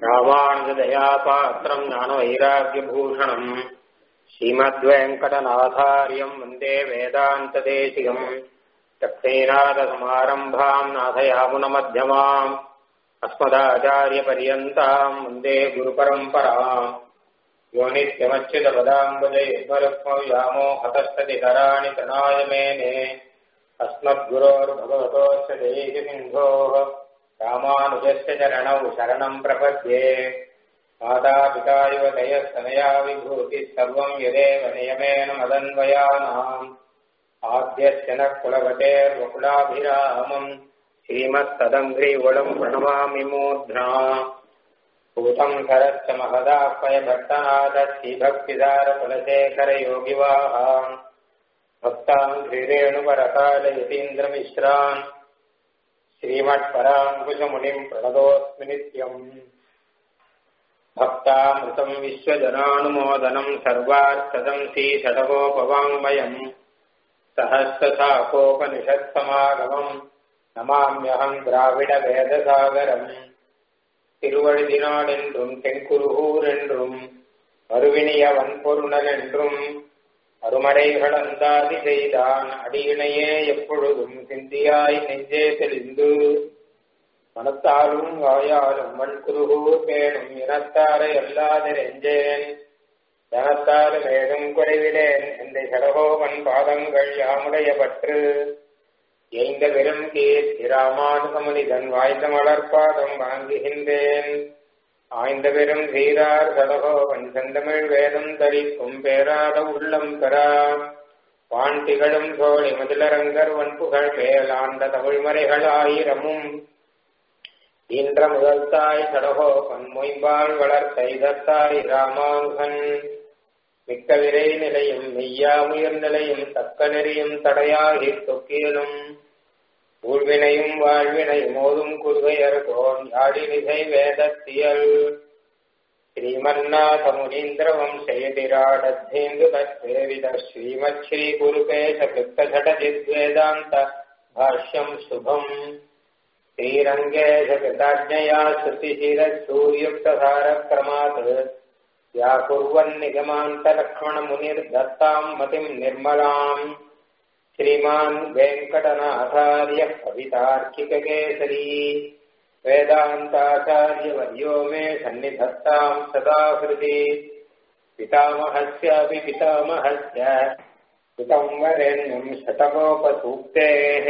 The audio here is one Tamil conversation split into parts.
ராமானுஜதயாபாத்திரம் ஞானவைராக்கியபூஷணம் ஸ்ரீமத்வேங்கடநாதாரியம் வந்தே வேதாந்ததேசிகம் லக்ஷ்மீநாதசமாரம்பாம் நாதயாமுனமध्यமாம் अस्मदाचार्यपर्यन्ताम् वन्दे गुरुपरम्पराम् यो नित्यमच्युतपदाम्बुजयुग्मरुक्मव्यामो हतस्ततिकराणि तनाय मेने अस्मद्गुरोर्भगवतोऽस्य देहिसिन्धोः रामानुजस्य चरणौ शरणम् प्रपद्ये मातापिता युवतयस्तनया विभूतिः सर्वम् यदेव नियमेन मदन्वयानाम् आद्यस्य नः कुलवतेर्वकुलाभिरामम् श्रीमत्तदङ्घ्रिवलम् प्रणमामि मूर्ध्ना भूतम् करश्च महदाह्वय भट्टनाथश्रीभक्तिदारकुलशेखरयोगिवाहाम् भक्ताम् श्रीरेणुपरकालयतीन्द्रमिश्रान् श्रीमत्पराङ्कुशमुनिम् प्रणतोऽस्मि नित्यम् भक्तामृतम् विश्वजनानुमोदनम् सर्वार्थदम् श्रीषडगोपवाङ्मयम् सहस्रशाकोपनिषत्समागमम् நமாமியகம் திராவிட வேதசாகரம் திருவழுதினாடென்றும் தென்குருகூர் என்றும் மறுவினிய வன்பொருணல் என்றும் அருமறைகள் அந்தாதி செய்தான் அடியினையே எப்பொழுதும் சிந்தியாய் நெஞ்சே தெளிந்து மனத்தாலும் வாயாலும் வன்குருகூர் பேணும் இனத்தாரை அல்லாதிரெஞ்சேன் தனத்தாலும் ஏதும் குறைவிலேன் எந்த சடகோவன் பாதங்கள் யாமுடைய பற்று எய்ந்த வெறும் கீர் இராமானுகமனிதன் வாய்ந்த மலர்பாதம் வாங்குகின்றேன் ஆய்ந்த பெரும் சீரார் சடகோவன் செந்தமிழ் வேதம் தரிக்கும் பேராத உள்ளம் பெறா வான் திகழும் சோழி முதலரங்கர் வன்புகழ் மேலாண்ட தமிழ்மறைகள் ஆயிரமும் ஈன்ற முதல் தாய் சடகோபன் மொய்பால் வளர்த்த இதத்தாய் ராமானுகன் மிக்க விரை நிலையும் மெய்யாமுயர் நிலையும் தக்க நெறியும் தடையாகி தொக்கியலும் ஊழ்வினையும் வாழ்வினையும் மோதும் குருகையர் கோன் யாழினிசை வேதத்தியல் ஸ்ரீமன்னாத முனீந்திர வம்சயதிராடத்தேந்து தத்வேவித ஸ்ரீமத் ஸ்ரீ குருபேஷ கிருத்தடஜித்வேதாந்த பாஷ்யம் சுபம் ஸ்ரீரங்கேஷ கிருதாஜ்ஞயா ஸ்ருதிசிரூயுக்தசாரக்ரமாத் व्याकुर्वन्निगमान्तलक्ष्मणमुनिर्दत्ताम् मतिम् निर्मलाम् श्रीमान् वेङ्कटनाथार्यः कवितार्किककेसरी वेदान्ताचार्यवर्यो मे सन्निधत्ताम् सदा हृदि पितामहस्यापि पितामहस्य पितम् वरेण्यम् शतकोपसूक्तेः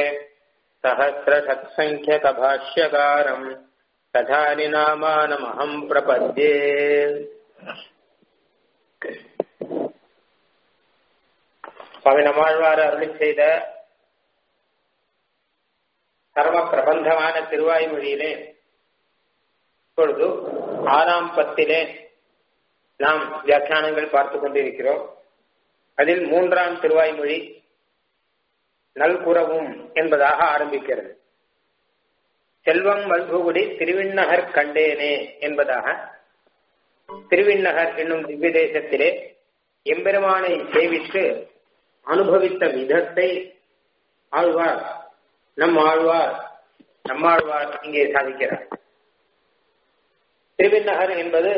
सहस्रषट्सङ्ख्यकभाष्यकारम् कथानिनामानमहम् प्रपद्ये சுவாமி நம்மாழ்வார் அருளி செய்த சர்வ பிரபந்தமான திருவாய்மொழியிலே இப்பொழுது ஆறாம் பத்திலே நாம் வியாக்கியானங்கள் பார்த்து கொண்டிருக்கிறோம் அதில் மூன்றாம் திருவாய்மொழி நல்குறவும் என்பதாக ஆரம்பிக்கிறது செல்வம் வல்புகுடி திருவிண்ணகர் கண்டேனே என்பதாக திருவிண்ணகர் என்னும் திவ்ய தேசத்திலே எம்பெருமானை சேவித்து அனுபவித்த விதத்தை ஆழ்வார் நம் ஆழ்வார் நம்மாழ்வார் இங்கே சாதிக்கிறார் திருவிண்ணகர் என்பது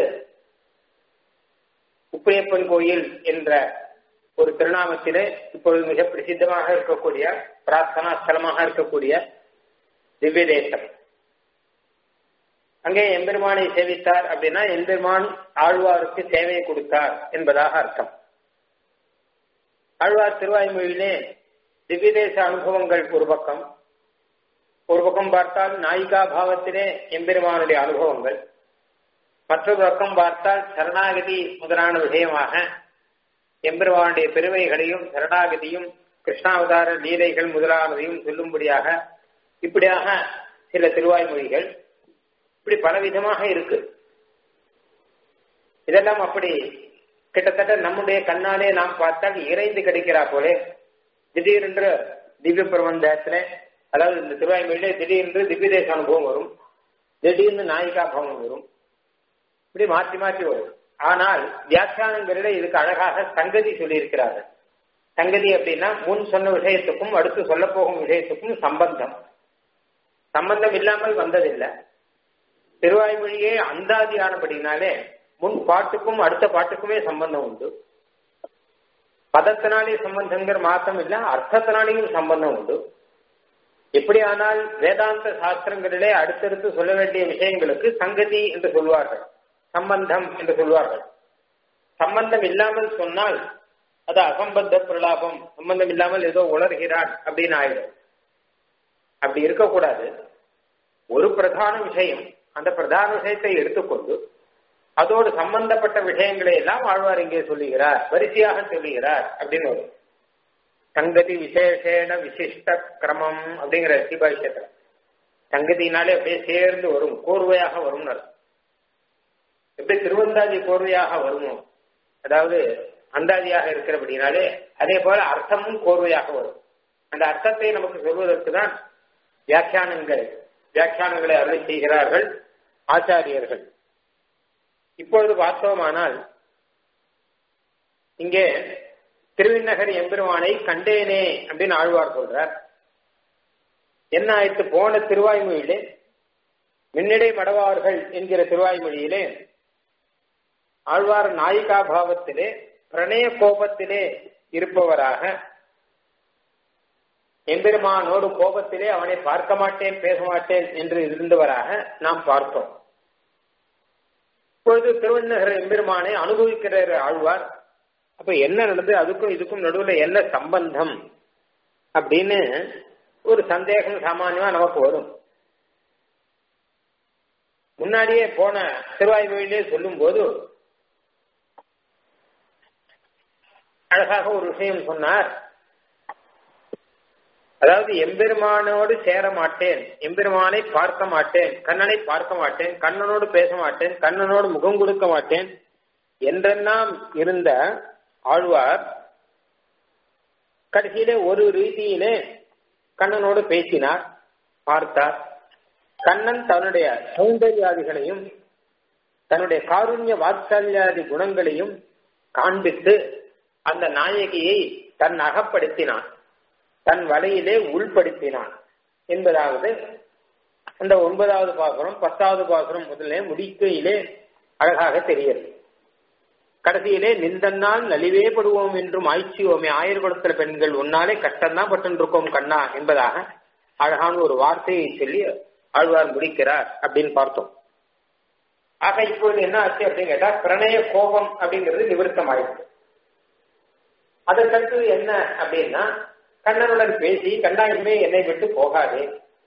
உப்பியப்பன் கோயில் என்ற ஒரு திருநாமத்திலே இப்பொழுது மிக பிரசித்தமாக இருக்கக்கூடிய பிரார்த்தனா ஸ்தலமாக இருக்கக்கூடிய திவ்ய தேசம் அங்கே எம்பெருமானை சேவித்தார் அப்படின்னா எம்பெருமான் ஆழ்வாருக்கு சேவையை கொடுத்தார் என்பதாக அர்த்தம் ஆழ்வார் திருவாய்மொழியிலே திவ்ய தேச அனுபவங்கள் ஒரு பக்கம் ஒரு பக்கம் பார்த்தால் நாயிகா பாவத்திலே எம்பெருமானுடைய அனுபவங்கள் மற்றொரு பக்கம் பார்த்தால் சரணாகதி முதலான விஷயமாக எம்பெருமானுடைய பெருமைகளையும் சரணாகதியும் கிருஷ்ணாவதார லீலைகள் முதலானதையும் சொல்லும்படியாக இப்படியாக சில திருவாய்மொழிகள் இப்படி பலவிதமாக இருக்கு இதெல்லாம் அப்படி கிட்டத்தட்ட நம்முடைய கண்ணாலே நாம் பார்த்தால் இறைந்து கிடைக்கிறா போலே திடீரென்று திவ்ய பிரபந்தத்துல அதாவது இந்த திருவாய்மொழியிலே திடீரென்று திவ்ய தேச அனுபவம் வரும் திடீர்னு நாயிகா பவம் வரும் இப்படி மாற்றி மாற்றி வரும் ஆனால் வியாக்கியானங்களில இதுக்கு அழகாக சங்கதி சொல்லியிருக்கிறார்கள் சங்கதி அப்படின்னா முன் சொன்ன விஷயத்துக்கும் அடுத்து சொல்ல போகும் விஷயத்துக்கும் சம்பந்தம் சம்பந்தம் இல்லாமல் வந்ததில்லை திருவாய்மொழியே அந்தாதி ஆனபடினாலே முன் பாட்டுக்கும் அடுத்த பாட்டுக்குமே சம்பந்தம் உண்டு பதத்தினாலே சம்பந்தங்கிற மாத்தம் இல்ல அர்த்தத்தினாலேயும் சம்பந்தம் உண்டு எப்படி ஆனால் வேதாந்த சாஸ்திரங்களிலே அடுத்தடுத்து சொல்ல வேண்டிய விஷயங்களுக்கு சங்கதி என்று சொல்வார்கள் சம்பந்தம் என்று சொல்வார்கள் சம்பந்தம் இல்லாமல் சொன்னால் அது அசம்பந்த பிரலாபம் சம்பந்தம் இல்லாமல் ஏதோ உளர்கிறான் அப்படின்னு ஆயிடும் அப்படி இருக்கக்கூடாது ஒரு பிரதான விஷயம் அந்த பிரதான விஷயத்தை எடுத்துக்கொண்டு அதோடு சம்பந்தப்பட்ட விஷயங்களை எல்லாம் ஆழ்வார் இங்கே சொல்லுகிறார் வரிசையாக சொல்லுகிறார் அப்படின்னு வரும் சங்கதி விசேஷேன விசிஷ்ட கிரமம் அப்படிங்கிற சிபாஷத்துல சங்கதினாலே அப்படியே சேர்ந்து வரும் கோர்வையாக வரும் எப்படி திருவந்தாதி கோர்வையாக வருமோ அதாவது அந்தாதியாக இருக்கிறபடினாலே அதே போல அர்த்தமும் கோர்வையாக வரும் அந்த அர்த்தத்தை நமக்கு சொல்வதற்கு தான் வியாக்கியானங்கள் வியாக்கியானங்களை அருளை செய்கிறார்கள் ஆச்சாரியர்கள் இப்பொழுது பார்த்தோமானால் இங்கே திருவிண்ணகர் எம்பெருமானை கண்டேனே அப்படின்னு ஆழ்வார் சொல்றார் என்ன ஆயிடுத்து போன திருவாய்மொழியிலே மின்னடை மடவார்கள் என்கிற திருவாய்மொழியிலே ஆழ்வார் நாயிகா பாவத்திலே பிரணய கோபத்திலே இருப்பவராக எம்பெருமானோடு கோபத்திலே அவனை பார்க்க மாட்டேன் பேச மாட்டேன் என்று இருந்தவராக நாம் பார்த்தோம் இப்பொழுது திருவண்ணகர் எம்பெருமானை அனுபவிக்கிறார் ஆழ்வார் அப்ப என்ன நடந்தது அதுக்கும் இதுக்கும் நடுவில் என்ன சம்பந்தம் அப்படின்னு ஒரு சந்தேகம் சாமானியமா நமக்கு வரும் முன்னாடியே போன திருவாய்மொழியிலே சொல்லும் போது அழகாக ஒரு விஷயம் சொன்னார் அதாவது எம்பெருமானோடு சேர மாட்டேன் எம்பெருமானை பார்க்க மாட்டேன் கண்ணனை பார்க்க மாட்டேன் கண்ணனோடு பேச மாட்டேன் கண்ணனோடு முகம் கொடுக்க மாட்டேன் என்றெல்லாம் இருந்த ஆழ்வார் கடைசியிலே ஒரு ரீதியிலே கண்ணனோடு பேசினார் பார்த்தார் கண்ணன் தன்னுடைய சௌந்தர்யாதிகளையும் தன்னுடைய காருண்ய வாத்சல்யாதி குணங்களையும் காண்பித்து அந்த நாயகியை தன் அகப்படுத்தினான் தன் வலையிலே உள்படுத்தினான் என்பதாவது அந்த ஒன்பதாவது பாசுரம் பத்தாவது பாசுரம் முதலே முடிக்கையிலே அழகாக தெரிகிறது கடைசியிலே நிந்தன்னால் நலிவே படுவோம் என்றும் ஆய்ச்சியோமே ஆயிரம் கொடுக்கிற பெண்கள் உன்னாலே கஷ்டம்தான் பட்டு கண்ணா என்பதாக அழகான ஒரு வார்த்தையை சொல்லி ஆழ்வார் முடிக்கிறார் அப்படின்னு பார்த்தோம் ஆக இப்பொழுது என்ன ஆச்சு அப்படின்னு கேட்டா பிரணய கோபம் அப்படிங்கிறது நிவர்த்தம் ஆயிடுச்சு அதற்கடுத்தது என்ன அப்படின்னா கண்ணனுடன் பேசி கண்ணாயுமே என்னை விட்டு போகாதே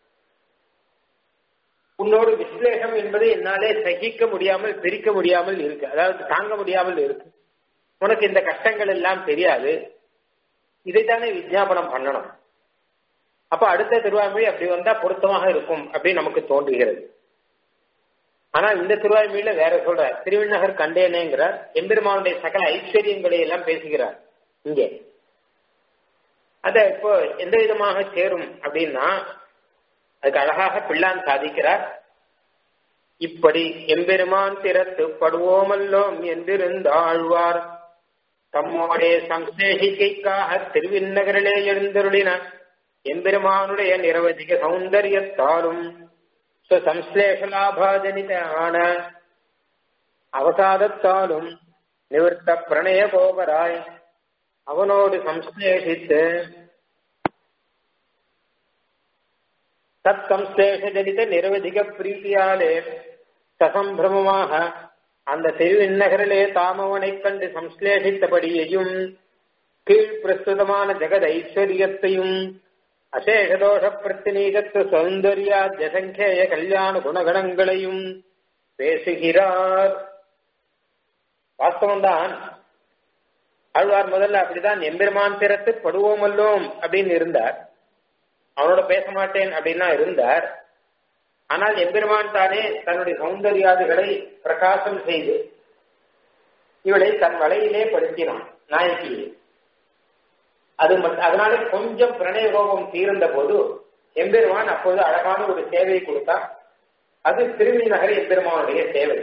உன்னோடு விஸ்லேஷம் என்பது என்னாலே சகிக்க முடியாமல் பிரிக்க முடியாமல் இருக்கு அதாவது தாங்க முடியாமல் இருக்கு உனக்கு இந்த கஷ்டங்கள் எல்லாம் தெரியாது இதைத்தானே விஜாபனம் பண்ணணும் அப்ப அடுத்த திருவாய்மொழி அப்படி வந்தா பொருத்தமாக இருக்கும் அப்படின்னு நமக்கு தோன்றுகிறது ஆனா இந்த திருவாய்மொழியில வேற சொல்ற திருவிண்ணகர் கண்டேனேங்கிறார் எம்பெருமானுடைய சகல ஐஸ்வர்யங்களை எல்லாம் பேசுகிறார் இங்கே அத இப்போ எந்த விதமாக சேரும் அப்படின்னா அதுக்கு அழகாக பிள்ளான் சாதிக்கிறார் இப்படி எம்பெருமான் திறத்து படுவோமல்லோம் என்றிருந்த ஆழ்வார் தம்மோடைய சம்சேஷிக்கைக்காக திருவிண்ணகரிலே எழுந்தருளின எம்பெருமானுடைய நிரவதிக சௌந்தரியத்தாலும் சுசம்ஸ்லேஷலாபாஜனிதான அவசாதத்தாலும் நிவர்த்த பிரணய கோபராய் அவனோடு சம்ஸ்லேஷித்து தத் சம்ஸ்லேஷஜனித நிரவதிக பிரீத்தியாலே சசம்பிரமமாக அந்த திருவிண்ணகரிலே தாமவனை கண்டு சம்ஸ்லேஷித்தபடியையும் கீழ் பிரஸ்துதமான ஜெகத் ஐஸ்வர்யத்தையும் அசேஷதோஷ பிரத்தினீகத்துவ சௌந்தர்யா ஜசங்கேய கல்யாண குணகணங்களையும் பேசுகிறார் வாஸ்தவம்தான் ஆழ்வார் முதல்ல அப்படிதான் எம்பெருமான் திறத்து படுவோமல்லோம் அப்படின்னு இருந்தார் அவனோட பேச மாட்டேன் அப்படின்னா இருந்தார் ஆனால் எம்பெருமான் தானே தன்னுடைய சௌந்தர்யாதிகளை பிரகாசம் செய்து இவளை தன் வலையிலே படுத்தினான் நாயகியை அது அதனால கொஞ்சம் பிரணய கோபம் தீர்ந்த போது எம்பெருமான் அப்போது அழகான ஒரு சேவை கொடுத்தான் அது திருவிநகர் எம்பெருமானுடைய சேவை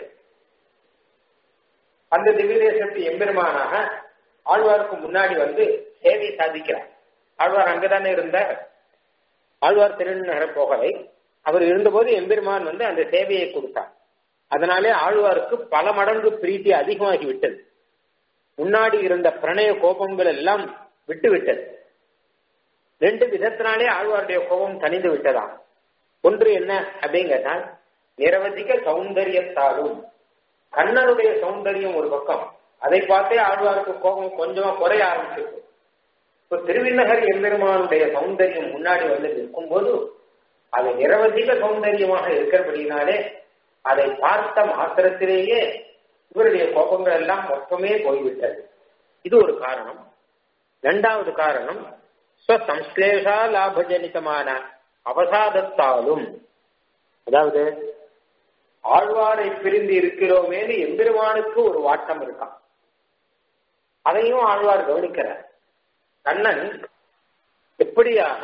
அந்த திவ்யதேசத்து எம்பெருமானாக ஆழ்வாருக்கு முன்னாடி வந்து சேவை சாதிக்கிறார் ஆழ்வார் அங்கதானே இருந்தார் ஆழ்வார் திருநகர போகலை அவர் இருந்தபோது எம்பெருமான் வந்து அந்த சேவையை கொடுத்தார் அதனாலே ஆழ்வாருக்கு பல மடங்கு பிரீத்தி அதிகமாகி விட்டது முன்னாடி இருந்த பிரணய கோபங்கள் எல்லாம் விட்டு விட்டது ரெண்டு விதத்தினாலே ஆழ்வாருடைய கோபம் தணிந்து விட்டதாம் ஒன்று என்ன அப்படின்னு கேட்டால் நிரவதிக சௌந்தரியத்தாலும் கண்ணனுடைய சௌந்தரியம் ஒரு பக்கம் அதை பார்த்தே ஆழ்வாருக்கு கோபம் கொஞ்சமா குறைய ஆரம்பிச்சிருக்கு இப்ப திருவிண்ணகர் எம்பெருமானுடைய சௌந்தரியம் முன்னாடி வந்து நிற்கும்போது அது நிரவதிக சௌந்தரியமாக இருக்கிறபடினாலே அதை பார்த்த மாத்திரத்திலேயே இவருடைய கோபங்கள் எல்லாம் மொத்தமே போய்விட்டது இது ஒரு காரணம் இரண்டாவது காரணம் ஸ்வசம்ஸ்லேஷா லாபஜனிதமான அவசாதத்தாலும் அதாவது ஆழ்வாரை பிரிந்து இருக்கிறோமேனு எம்பெருமானுக்கு ஒரு வாட்டம் இருக்கான் அதையும் ஆழ்வார் கவனிக்கிறார் கண்ணன் எப்படியாக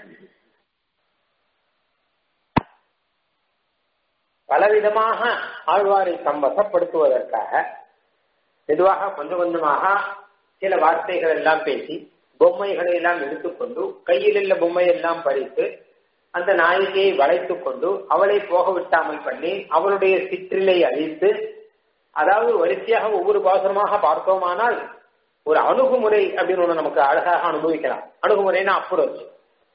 பலவிதமாக ஆழ்வாரை தம் வசப்படுத்துவதற்காக மெதுவாக கொஞ்சம் கொஞ்சமாக சில வார்த்தைகள் எல்லாம் பேசி பொம்மைகளை எல்லாம் எடுத்துக்கொண்டு கையில் உள்ள பொம்மை எல்லாம் பறித்து அந்த நாயகியை வளைத்துக் கொண்டு அவளை போக விட்டாமல் பண்ணி அவளுடைய சிற்றிலை அழித்து அதாவது வரிசையாக ஒவ்வொரு பாசுரமாக பார்த்தோமானால் ஒரு அணுகுமுறை அப்படின்னு ஒண்ணு நமக்கு அழகாக அனுபவிக்கலாம் அணுகுமுறைன்னா அப்ரோச்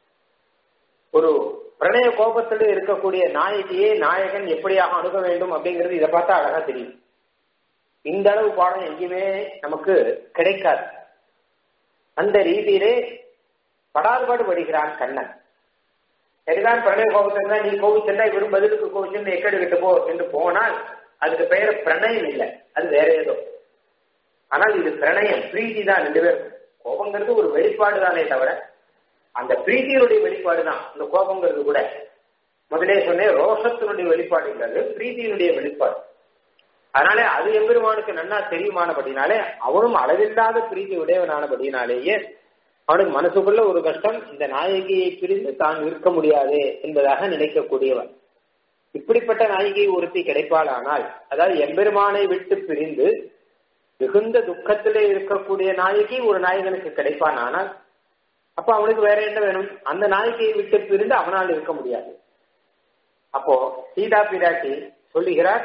ஒரு பிரணய கோபத்தில் இருக்கக்கூடிய நாயகியே நாயகன் எப்படியாக அணுக வேண்டும் அப்படிங்கிறது இதை பார்த்தா அழகா தெரியும் இந்த அளவு பாடம் எங்கேயுமே நமக்கு கிடைக்காது அந்த ரீதியிலே படாதுபாடு படுகிறான் கண்ணன் சரிதான் பிரணய கோபத்தில் நீ கோவிச்சா இவரும் பதிலுக்கு கோவிச்சு எக்கடு விட்டு போ என்று போனால் அதுக்கு பெயர் பிரணயம் இல்லை அது வேற ஏதோ ஆனால் இது பிரணயம் பிரீத்தி தான் ரெண்டு பேரும் கோபங்கிறது ஒரு வெளிப்பாடு தானே தவிர அந்த பிரீத்தியினுடைய வெளிப்பாடு தான் இந்த கோபங்கிறது கூட முதலே சொன்னேன் ரோஷத்தினுடைய வெளிப்பாடு இல்லது பிரீத்தியினுடைய வெளிப்பாடு அதனாலே அது எம்பெருமானுக்கு நன்னா தெரியுமானபடினாலே அவனும் அளவில்லாத பிரீத்தி உடையவனானபடினாலேயே அவனுக்கு மனசுக்குள்ள ஒரு கஷ்டம் இந்த நாயகியை பிரிந்து தான் இருக்க முடியாது என்பதாக நினைக்கக்கூடியவன் இப்படிப்பட்ட நாயகி ஒருத்தி கிடைப்பாளானால் அதாவது எம்பெருமானை விட்டு பிரிந்து மிகுந்த துக்கத்திலே இருக்கக்கூடிய நாயகி ஒரு நாயகனுக்கு கிடைப்பான் ஆனால் அப்ப அவனுக்கு வேற என்ன வேணும் அந்த நாயகியை விட்டு பிரிந்து அவனால் இருக்க முடியாது அப்போ சீதா பிராட்டி சொல்லுகிறார்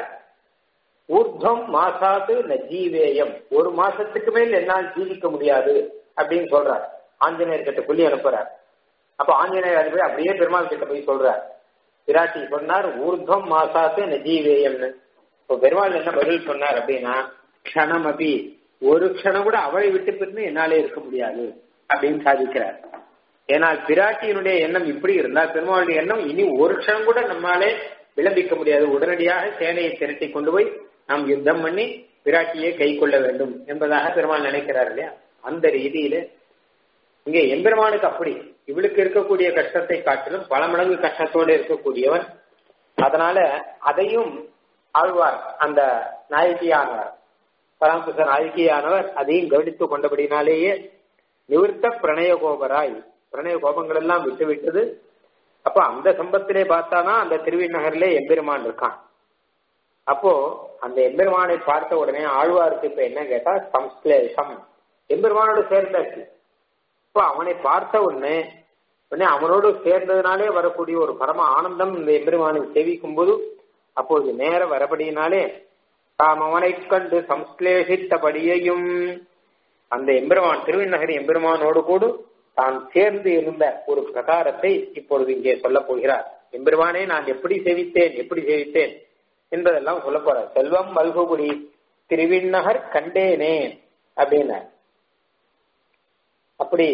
ஊர்தம் மாசாத்து ந ஜீவேயம் ஒரு மாசத்துக்கு மேல் என்னால் ஜீவிக்க முடியாது அப்படின்னு சொல்றார் ஆஞ்சநேயர் கிட்ட சொல்லி அனுப்புறார் அப்ப ஆஞ்சநேயர் போய் அப்படியே பெருமாள் கிட்ட போய் சொல்றார் பிராட்டி சொன்னார் ஊர்தம் மாசாத்து ந ஜீவேயம்னு இப்போ பெருமாள் என்ன பதில் சொன்னார் அப்படின்னா க்ஷணம் அபி ஒரு க்ஷணம் கூட அவளை விட்டு பிரிந்து என்னாலே இருக்க முடியாது அப்படின்னு சாதிக்கிறார் ஏனால் பிராட்டியினுடைய எண்ணம் இப்படி இருந்தால் பெருமாளுடைய எண்ணம் இனி ஒரு க்ஷணம் கூட நம்மாலே விளம்பிக்க முடியாது உடனடியாக சேனையை திரட்டி கொண்டு போய் நாம் யுத்தம் பண்ணி பிராட்டியை கை கொள்ள வேண்டும் என்பதாக பெருமாள் நினைக்கிறார் இல்லையா அந்த ரீதியில இங்கே எம்பெருமானுக்கு அப்படி இவளுக்கு இருக்கக்கூடிய கஷ்டத்தை காட்டிலும் பல மடங்கு கஷ்டத்தோடு இருக்கக்கூடியவன் அதனால அதையும் ஆழ்வார் அந்த நாயகியானவர் பராமரிச நாயகியானவர் அதையும் கவனித்துக் கொண்டபடினாலேயே நிவிற்த்த பிரணய கோபராய் பிரணய கோபங்கள் எல்லாம் விட்டு விட்டது அப்ப அந்த சம்பத்திலே பார்த்தாதான் அந்த திருவிநகரிலே எம்பெருமான் இருக்கான் அப்போ அந்த எம்பெருமானை பார்த்த உடனே ஆழ்வாருக்கு இப்ப என்ன கேட்டா சம்ஸ்லேஷம் எம்பெருமானோடு சேர்ந்தாச்சு இப்போ அவனை பார்த்த உடனே உடனே அவனோடு சேர்ந்ததுனாலே வரக்கூடிய ஒரு பரம ஆனந்தம் இந்த எம்பெருமானை சேவிக்கும் போது அப்பொழுது நேர வரபடியினாலே தாம் அவனை கண்டு சம்ஸ்லேஷித்தபடியையும் அந்த எம்பெருமான் திருவிநகர் எம்பெருமானோடு கூட தான் சேர்ந்து இருந்த ஒரு பிரகாரத்தை இப்பொழுது இங்கே சொல்ல போகிறார் எம்பெருமானே நான் எப்படி சேவித்தேன் எப்படி சேவித்தேன் என்பதெல்லாம் சொல்ல போறார் செல்வம் மல்குபுரி திருவிண்ணகர் கண்டேனே அப்படின்னு அப்படி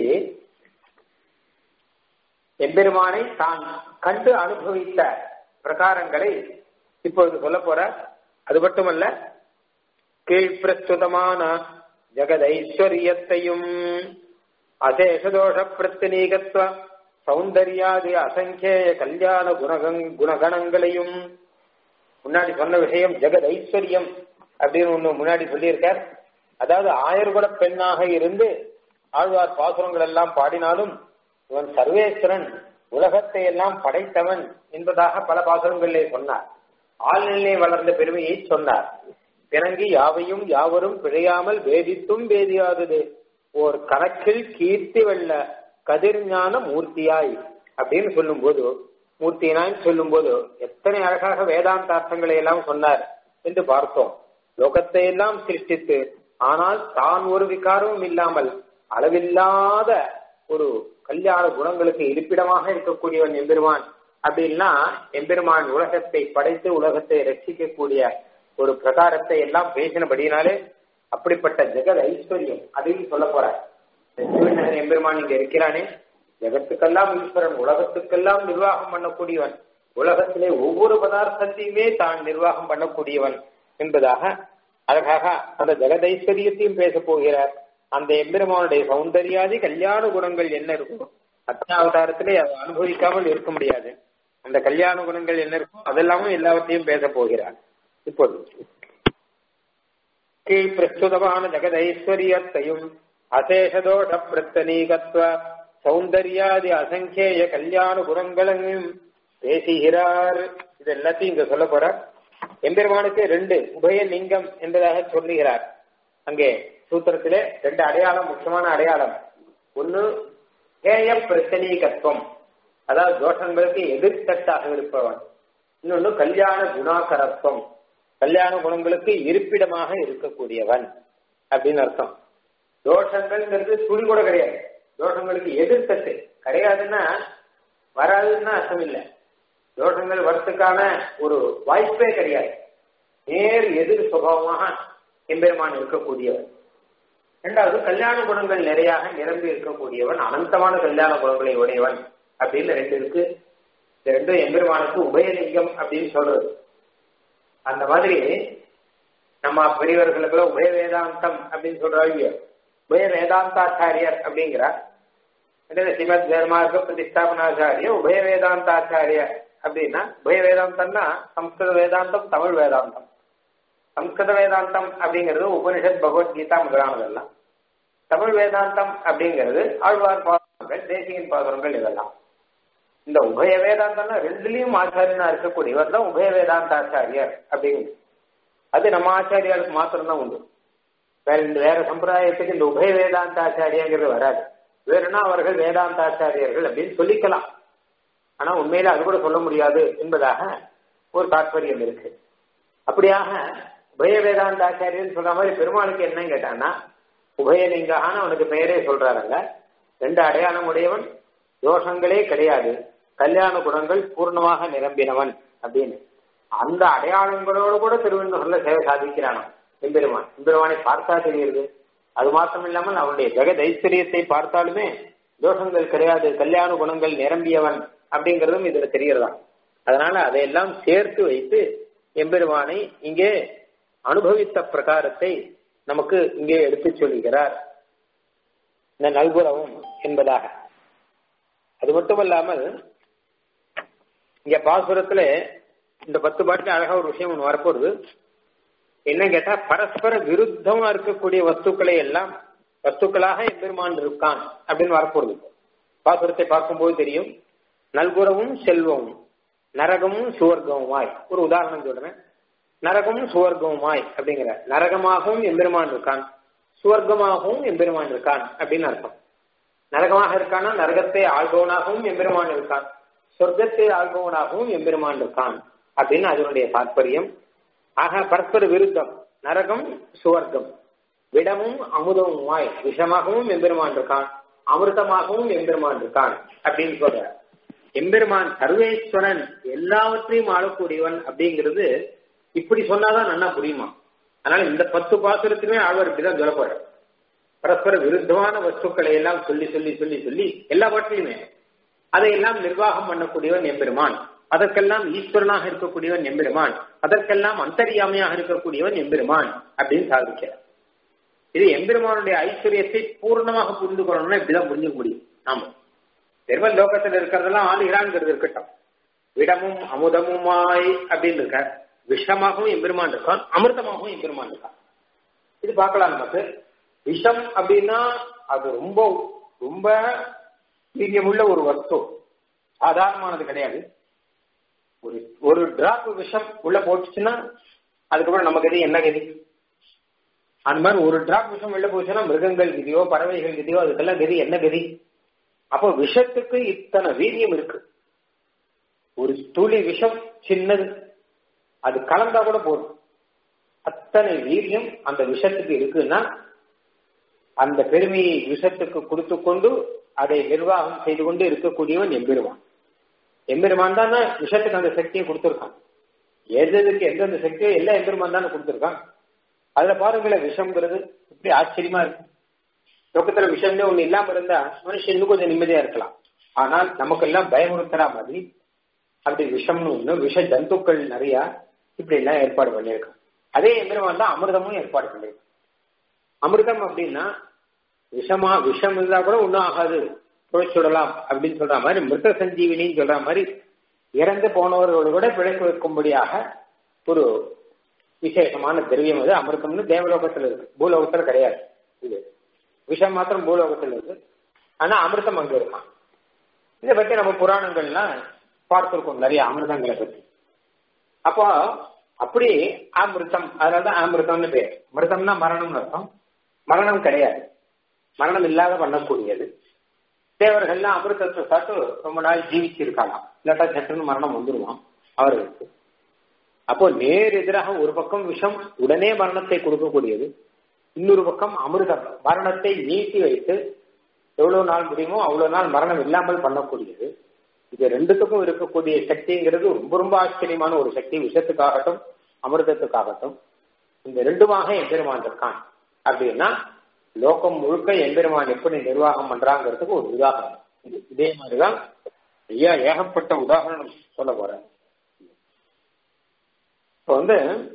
எம்பெருமானை தான் கண்டு அனுபவித்த பிரகாரங்களை இப்பொழுது சொல்ல போற அது மட்டுமல்ல கீழ்பிரஸ்துதமான ஜெகதைஸ்வரியத்தையும் அசேஷதோஷ பிரத்தினீகத்துவ சௌந்தர்யாதி அசங்கேய கல்யாண குணகங் குணகணங்களையும் முன்னாடி சொன்ன விஷயம் ஜெகத் ஐஸ்வர்யம் அப்படின்னு ஒண்ணு முன்னாடி சொல்லியிருக்கார் அதாவது ஆயர்குல பெண்ணாக இருந்து ஆழ்வார் பாசுரங்கள் எல்லாம் பாடினாலும் இவன் சர்வேஸ்வரன் உலகத்தை எல்லாம் படைத்தவன் என்பதாக பல பாசுரங்களிலே சொன்னார் ஆழ்நிலை வளர்ந்த பெருமையை சொன்னார் பிறங்கி யாவையும் யாவரும் பிழையாமல் வேதித்தும் வேதியாதது ஓர் கணக்கில் கீர்த்தி வெள்ள கதிர்ஞான மூர்த்தியாய் அப்படின்னு சொல்லும் போது மூர்த்தினாய் சொல்லும் போது எத்தனை அழகாக வேதாந்த அர்த்தங்களை எல்லாம் சொன்னார் என்று பார்த்தோம் லோகத்தை எல்லாம் சிருஷ்டித்து ஆனால் தான் ஒரு விகாரமும் இல்லாமல் அளவில்லாத ஒரு கல்யாண குணங்களுக்கு இருப்பிடமாக இருக்கக்கூடியவன் எம்பெருமான் அப்படின்னா எம்பெருமான் உலகத்தை படைத்து உலகத்தை ரட்சிக்கக்கூடிய ஒரு பிரகாரத்தை எல்லாம் பேசினபடினாலே அப்படிப்பட்ட ஜெகத் ஐஸ்வர்யம் அதையும் சொல்ல போறார் சிவநகர் எம்பெருமான் இங்க இருக்கிறானே ஜெகத்துக்கெல்லாம் ஈஸ்வரன் உலகத்துக்கெல்லாம் நிர்வாகம் பண்ணக்கூடியவன் உலகத்திலே ஒவ்வொரு பதார்த்தத்தையுமே தான் நிர்வாகம் பண்ணக்கூடியவன் என்பதாக அழகாக அந்த ஜெகதைஸ்வரியத்தையும் பேச போகிறார் அந்த எம்பெருமானுடைய சௌந்தர்யாதி கல்யாண குணங்கள் என்ன இருக்கும் அத்தியாவதாரத்திலே அதை அனுபவிக்காமல் இருக்க முடியாது அந்த கல்யாண குணங்கள் என்ன இருக்கும் அதெல்லாமும் எல்லாவற்றையும் பேச போகிறார் இப்போது கீழ் பிரஸ்துதமான ஜெகதைஸ்வரியத்தையும் அசேஷதோஷ பிரத்தனீகத்துவ சௌந்தர்யாதி அசங்கேய கல்யாண குணங்களையும் பேசுகிறார் இது எல்லாத்தையும் இங்க சொல்ல போறார் எம்பெருமானுக்கு ரெண்டு உபய லிங்கம் என்பதாக சொல்லுகிறார் அங்கே சூத்திரத்திலே ரெண்டு அடையாளம் முக்கியமான அடையாளம் ஒன்னு கேய பிரச்சனீகத்துவம் அதாவது தோஷங்களுக்கு எதிர்த்தட்டாக இருப்பவன் இன்னொன்னு கல்யாண குணாகரத்துவம் கல்யாண குணங்களுக்கு இருப்பிடமாக இருக்கக்கூடியவன் அப்படின்னு அர்த்தம் தோஷங்கள்ங்கிறது துளி கூட கிடையாது தோஷங்களுக்கு எதிர்த்தட்டு கிடையாதுன்னா வராதுன்னா அர்த்தம் இல்லை தோஷங்கள் வரத்துக்கான ஒரு வாய்ப்பே கிடையாது நேர் எதிர் சுபாவமாக எம்பெருமான் இருக்கக்கூடியவன் இரண்டாவது கல்யாண குணங்கள் நிறையாக நிரம்பி இருக்கக்கூடியவன் அனந்தமான கல்யாண குணங்களை உடையவன் அப்படின்னு ரெண்டு இருக்கு இந்த ரெண்டும் எம்பெருமானுக்கு உபயலிங்கம் அப்படின்னு சொல்றது அந்த மாதிரி நம்ம பெரியவர்களுக்கு உபய வேதாந்தம் அப்படின்னு சொல்றாங்க உபய வேதாந்தாச்சாரியர் அப்படிங்கிறார் ஸ்ரீமத் வேர்மார்க்க பிரதிஷ்டாபனாச்சாரிய உபய வேதாந்தாச்சாரிய அப்படின்னா உபய வேதாந்தம்னா சம்ஸ்கிருத வேதாந்தம் தமிழ் வேதாந்தம் சம்ஸ்கிருத வேதாந்தம் அப்படிங்கிறது உபனிஷத் பகவத்கீதா முதலானதெல்லாம் தமிழ் வேதாந்தம் அப்படிங்கிறது ஆழ்வார் பாசுரங்கள் தேசியின் பாசுரங்கள் இதெல்லாம் இந்த உபய வேதாந்தம்னா ரெண்டுலயும் ஆச்சாரியனா இருக்கக்கூடியவர் தான் உபய வேதாந்தாச்சாரியர் அப்படிங்கிறது அது நம்ம ஆச்சாரியாளுக்கு மாத்திரம்தான் உண்டு வேற வேற சம்பிரதாயத்துக்கு இந்த உபய வேதாந்தாச்சாரியங்கிறது வராது வேறுனா அவர்கள் வேதாந்தாச்சாரியர்கள் அப்படின்னு சொல்லிக்கலாம் ஆனா உண்மையில அது கூட சொல்ல முடியாது என்பதாக ஒரு தாற்பயம் இருக்கு அப்படியாக உபய வேதாந்தாச்சாரியன் சொல்ற மாதிரி பெருமாளுக்கு என்னன்னு கேட்டான்னா உபயலிங்கான அவனுக்கு பெயரே சொல்றாருங்க ரெண்டு அடையாளம் உடையவன் தோஷங்களே கிடையாது கல்யாண குணங்கள் பூர்ணமாக நிரம்பினவன் அப்படின்னு அந்த அடையாளங்களோடு கூட திருவண்ணூர்ல சேவை சாதிக்கிறானோ எம்பெருமான் எம்பெருமானை பார்த்தா தெரியுது அது மாத்திரம் இல்லாமல் அவனுடைய ஜெகத் ஐஸ்வர்யத்தை பார்த்தாலுமே தோஷங்கள் கிடையாது கல்யாண குணங்கள் நிரம்பியவன் அப்படிங்கறதும் இதுல தெரியறதா அதனால அதையெல்லாம் சேர்த்து வைத்து எம்பெருமானை இங்கே அனுபவித்த பிரகாரத்தை நமக்கு இங்கே எடுத்து சொல்லுகிறார் இந்த நல்குறவும் என்பதாக அது மட்டுமல்லாமல் இங்க பாசுரத்துல இந்த பத்து பாட்டுல அழகா ஒரு விஷயம் ஒன்று வரப்போகுது என்ன கேட்டா பரஸ்பர விருத்தமா இருக்கக்கூடிய வஸ்துக்களை எல்லாம் வஸ்துக்களாக எம்பெருமான் இருக்கான் அப்படின்னு வரப்போகுது பாசுரத்தை பார்க்கும்போது தெரியும் நல்குறவும் செல்வமும் நரகமும் சுவர்க்கமுமாய் ஒரு உதாரணம் சொல்றேன் நரகமும் சுவர்க்கமுமாய் அப்படிங்கிற நரகமாகவும் எம்பெருமான் இருக்கான் சுவர்க்கமாகவும் எம்பெருமான் இருக்கான் அப்படின்னு அர்த்தம் நரகமாக இருக்கான்னா நரகத்தை ஆள்பவனாகவும் எம்பெருமான் இருக்கான் சொர்க்கத்தை ஆள்பவனாகவும் எம்பெருமான் இருக்கான் அப்படின்னு அதனுடைய தாற்பயம் ஆக பரஸ்பர விருத்தம் நரகம் சுவர்க்கம் விடமும் அமுதமுமாய் விஷமாகவும் எம்பெருமான் இருக்கான் அமிர்தமாகவும் எம்பெருமான் இருக்கான் அப்படின்னு சொல்ற எம்பெருமான் சர்வேஸ்வரன் எல்லாவற்றையும் ஆளக்கூடியவன் அப்படிங்கிறது இப்படி சொன்னாதான் நல்லா புரியுமா அதனால இந்த பத்து பாசுரத்துமே ஆழ்வார் இப்படிதான் சொல்ல போற பரஸ்பர விருத்தமான வஸ்துக்களை எல்லாம் சொல்லி சொல்லி சொல்லி சொல்லி எல்லாவற்றையுமே அதையெல்லாம் நிர்வாகம் பண்ணக்கூடியவன் எம்பெருமான் அதற்கெல்லாம் ஈஸ்வரனாக இருக்கக்கூடியவன் எம்பெருமான் அதற்கெல்லாம் அந்தரியாமையாக இருக்கக்கூடியவன் எம்பெருமான் அப்படின்னு சாதிக்கிறார் இது எம்பெருமானுடைய ஐஸ்வர்யத்தை பூர்ணமாக புரிந்து கொள்ளணும்னா இப்படிதான் புரிஞ்சுக்க முடியும் ஆமா பெருமன் லோகத்தில் இருக்கிறதெல்லாம் ஆளுகிறான்ங்கிறது இருக்கட்டும் விடமும் அமுதமுமாய் அப்படின்னு இருக்க விஷமாகவும் எம்பெருமான் இருக்கான் அமிர்தமாகவும் எம்பெருமான் இருக்கான் இது பார்க்கலாம் நமக்கு விஷம் அப்படின்னா அது ரொம்ப ரொம்ப வீரியமுள்ள ஒரு வஸ்து சாதாரணமானது கிடையாது ஒரு ஒரு டிராப் விஷம் உள்ள போட்டுச்சுன்னா அதுக்கப்புறம் நம்ம கதி என்ன கதி அந்த மாதிரி ஒரு டிராப் விஷம் உள்ள போச்சுன்னா மிருகங்கள் கதியோ பறவைகள் கதியோ அதுக்கெல்லாம் கதி என்ன கதி அப்போ விஷத்துக்கு இத்தனை வீரியம் இருக்கு ஒரு துளி விஷம் சின்னது அது கலந்தா கூட போதும் அத்தனை வீரியம் அந்த விஷத்துக்கு இருக்குன்னா அந்த பெருமையை விஷத்துக்கு கொடுத்து கொண்டு அதை நிர்வாகம் செய்து கொண்டு இருக்கக்கூடியவன் எம்பெருமான் எம்பெருமான் தானே விஷத்துக்கு அந்த சக்தியை கொடுத்துருக்கான் எது எதுக்கு எந்தெந்த சக்தியோ எல்லா எம்பெருமான் தானே கொடுத்துருக்கான் அதுல பாருங்களேன் விஷம்ங்கிறது இப்படி ஆச்சரியமா இருக்கு லோக்கத்துல விஷம்னே ஒண்ணு இல்லாம இருந்தா மனுஷன் இன்னும் கொஞ்சம் நிம்மதியா இருக்கலாம் ஆனால் நமக்கெல்லாம் பயமுறுத்துறா மாதிரி அப்படி விஷம்னு ஒண்ணு விஷ ஜந்துக்கள் நிறைய இப்படி எல்லாம் ஏற்பாடு பண்ணியிருக்கான் அதே எம்பெருமான் தான் அமிர்தமும் ஏற்பாடு பண்ணியிருக்கான் அமிர்தம் அப்படின்னா விஷமா விஷம் இருந்தா கூட ஒன்றும் ஆகாது பிழைச்சுடலாம் அப்படின்னு சொல்ற மாதிரி மிருத சஞ்சீவினின்னு சொல்ற மாதிரி இறந்து போனவர்களோடு கூட பிழைக்க வைக்கும்படியாக ஒரு விசேஷமான திரவியம் அது அமிர்தம்னு தேவலோகத்தில் இருக்கு பூலோகத்தில் கிடையாது இது விஷம் மாத்திரம் பூலோகத்தில் இருக்கு ஆனா அமிர்தம் அங்க இருக்கான் இதை பத்தி நம்ம புராணங்கள்லாம் பார்த்திருக்கோம் நிறைய அமிர்தங்களை பத்தி அப்போ அப்படி அமிர்தம் அதனாலதான் அமிர்தம்னு பேர் மிருதம்னா மரணம்னு அர்த்தம் மரணம் கிடையாது மரணம் இல்லாத பண்ணக்கூடியது தேவர்கள்லாம் அமிர்தத்தை சாப்பிட்டு ரொம்ப நாள் ஜீவிச்சிருக்கலாம் இல்லாட்டா சட்டுன்னு மரணம் வந்துருவான் அவர்களுக்கு அப்போ நேர் எதிராக ஒரு பக்கம் விஷம் உடனே மரணத்தை கொடுக்கக்கூடியது இன்னொரு பக்கம் அமிர்தம் மரணத்தை நீட்டி வைத்து எவ்வளவு நாள் முடியுமோ அவ்வளவு நாள் மரணம் இல்லாமல் பண்ணக்கூடியது இது ரெண்டுத்துக்கும் இருக்கக்கூடிய சக்திங்கிறது ரொம்ப ரொம்ப ஆச்சரியமான ஒரு சக்தி விஷத்துக்காகட்டும் அமிர்தத்துக்காகட்டும் இந்த ரெண்டுமாக எம்பெருமான் இருக்கான் அப்படின்னா லோகம் முழுக்க எம்பெருமான் எப்படி நிர்வாகம் பண்றாங்கிறதுக்கு ஒரு உதாரணம் இதே மாதிரிதான் ஐயா ஏகப்பட்ட உதாரணம் சொல்ல போறேன் இப்போ வந்து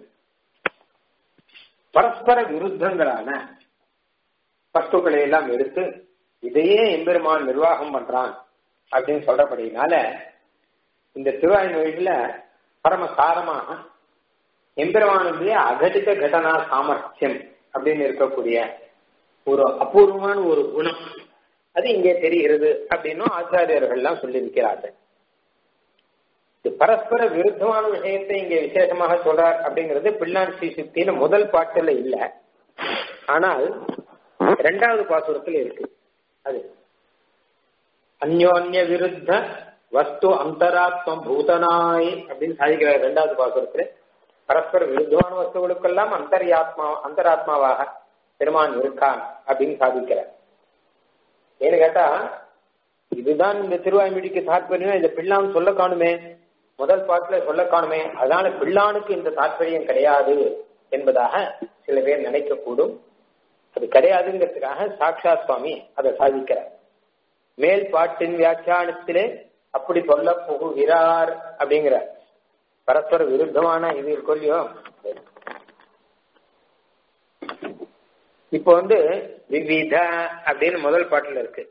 பரஸ்பர விருத்தங்களான வஸ்துக்களை எல்லாம் எடுத்து இதையே எம்பெருமான் நிர்வாகம் பண்றான் அப்படின்னு சொல்றபடினால இந்த திருவாய்மொழியில பரம சாரமாக எம்பெருமானுடைய அகடித கடனா சாமர்த்தியம் அப்படின்னு இருக்கக்கூடிய ஒரு அபூர்வமான ஒரு குணம் அது இங்கே தெரிகிறது அப்படின்னும் ஆச்சாரியர்கள்லாம் சொல்லியிருக்கிறார்கள் பரஸ்பர விருத்தமான விஷயத்தை இங்கே விசேஷமாக சொல்றார் அப்படிங்கிறது பிள்ளான் ஸ்ரீ சுத்தியில முதல் பாட்டுல இல்ல ஆனால் இரண்டாவது பாசுரத்தில் இருக்கு அது அந்யோன்ய விருத்த வஸ்து அந்தராத்மம் பூதனாய் அப்படின்னு சாதிக்கிறார் இரண்டாவது பாசுரத்துல பரஸ்பர விருத்தமான வஸ்துகளுக்கெல்லாம் அந்தர்யாத்மா அந்தராத்மாவாக பெருமான் இருக்கான் அப்படின்னு சாதிக்கிறார் ஏன்னு கேட்டா இதுதான் இந்த திருவாய்மொழிக்கு தாற்பயம் இந்த பிள்ளான் சொல்ல காணுமே முதல் பாட்டுல சொல்ல காணுமே அதனால பிள்ளானுக்கு இந்த தாற்பயம் கிடையாது என்பதாக சில பேர் நினைக்கக்கூடும் அது கிடையாதுங்கிறதுக்காக சாட்சாத் சுவாமி அதை சாதிக்கிறார் மேல் பாட்டின் வியாக்கியானத்திலே அப்படி சொல்ல புகுகிறார் அப்படிங்கிற பரஸ்பர விருத்தமான இது இருக்கொல்லையோ இப்போ வந்து விவித அப்படின்னு முதல் பாட்டுல இருக்கு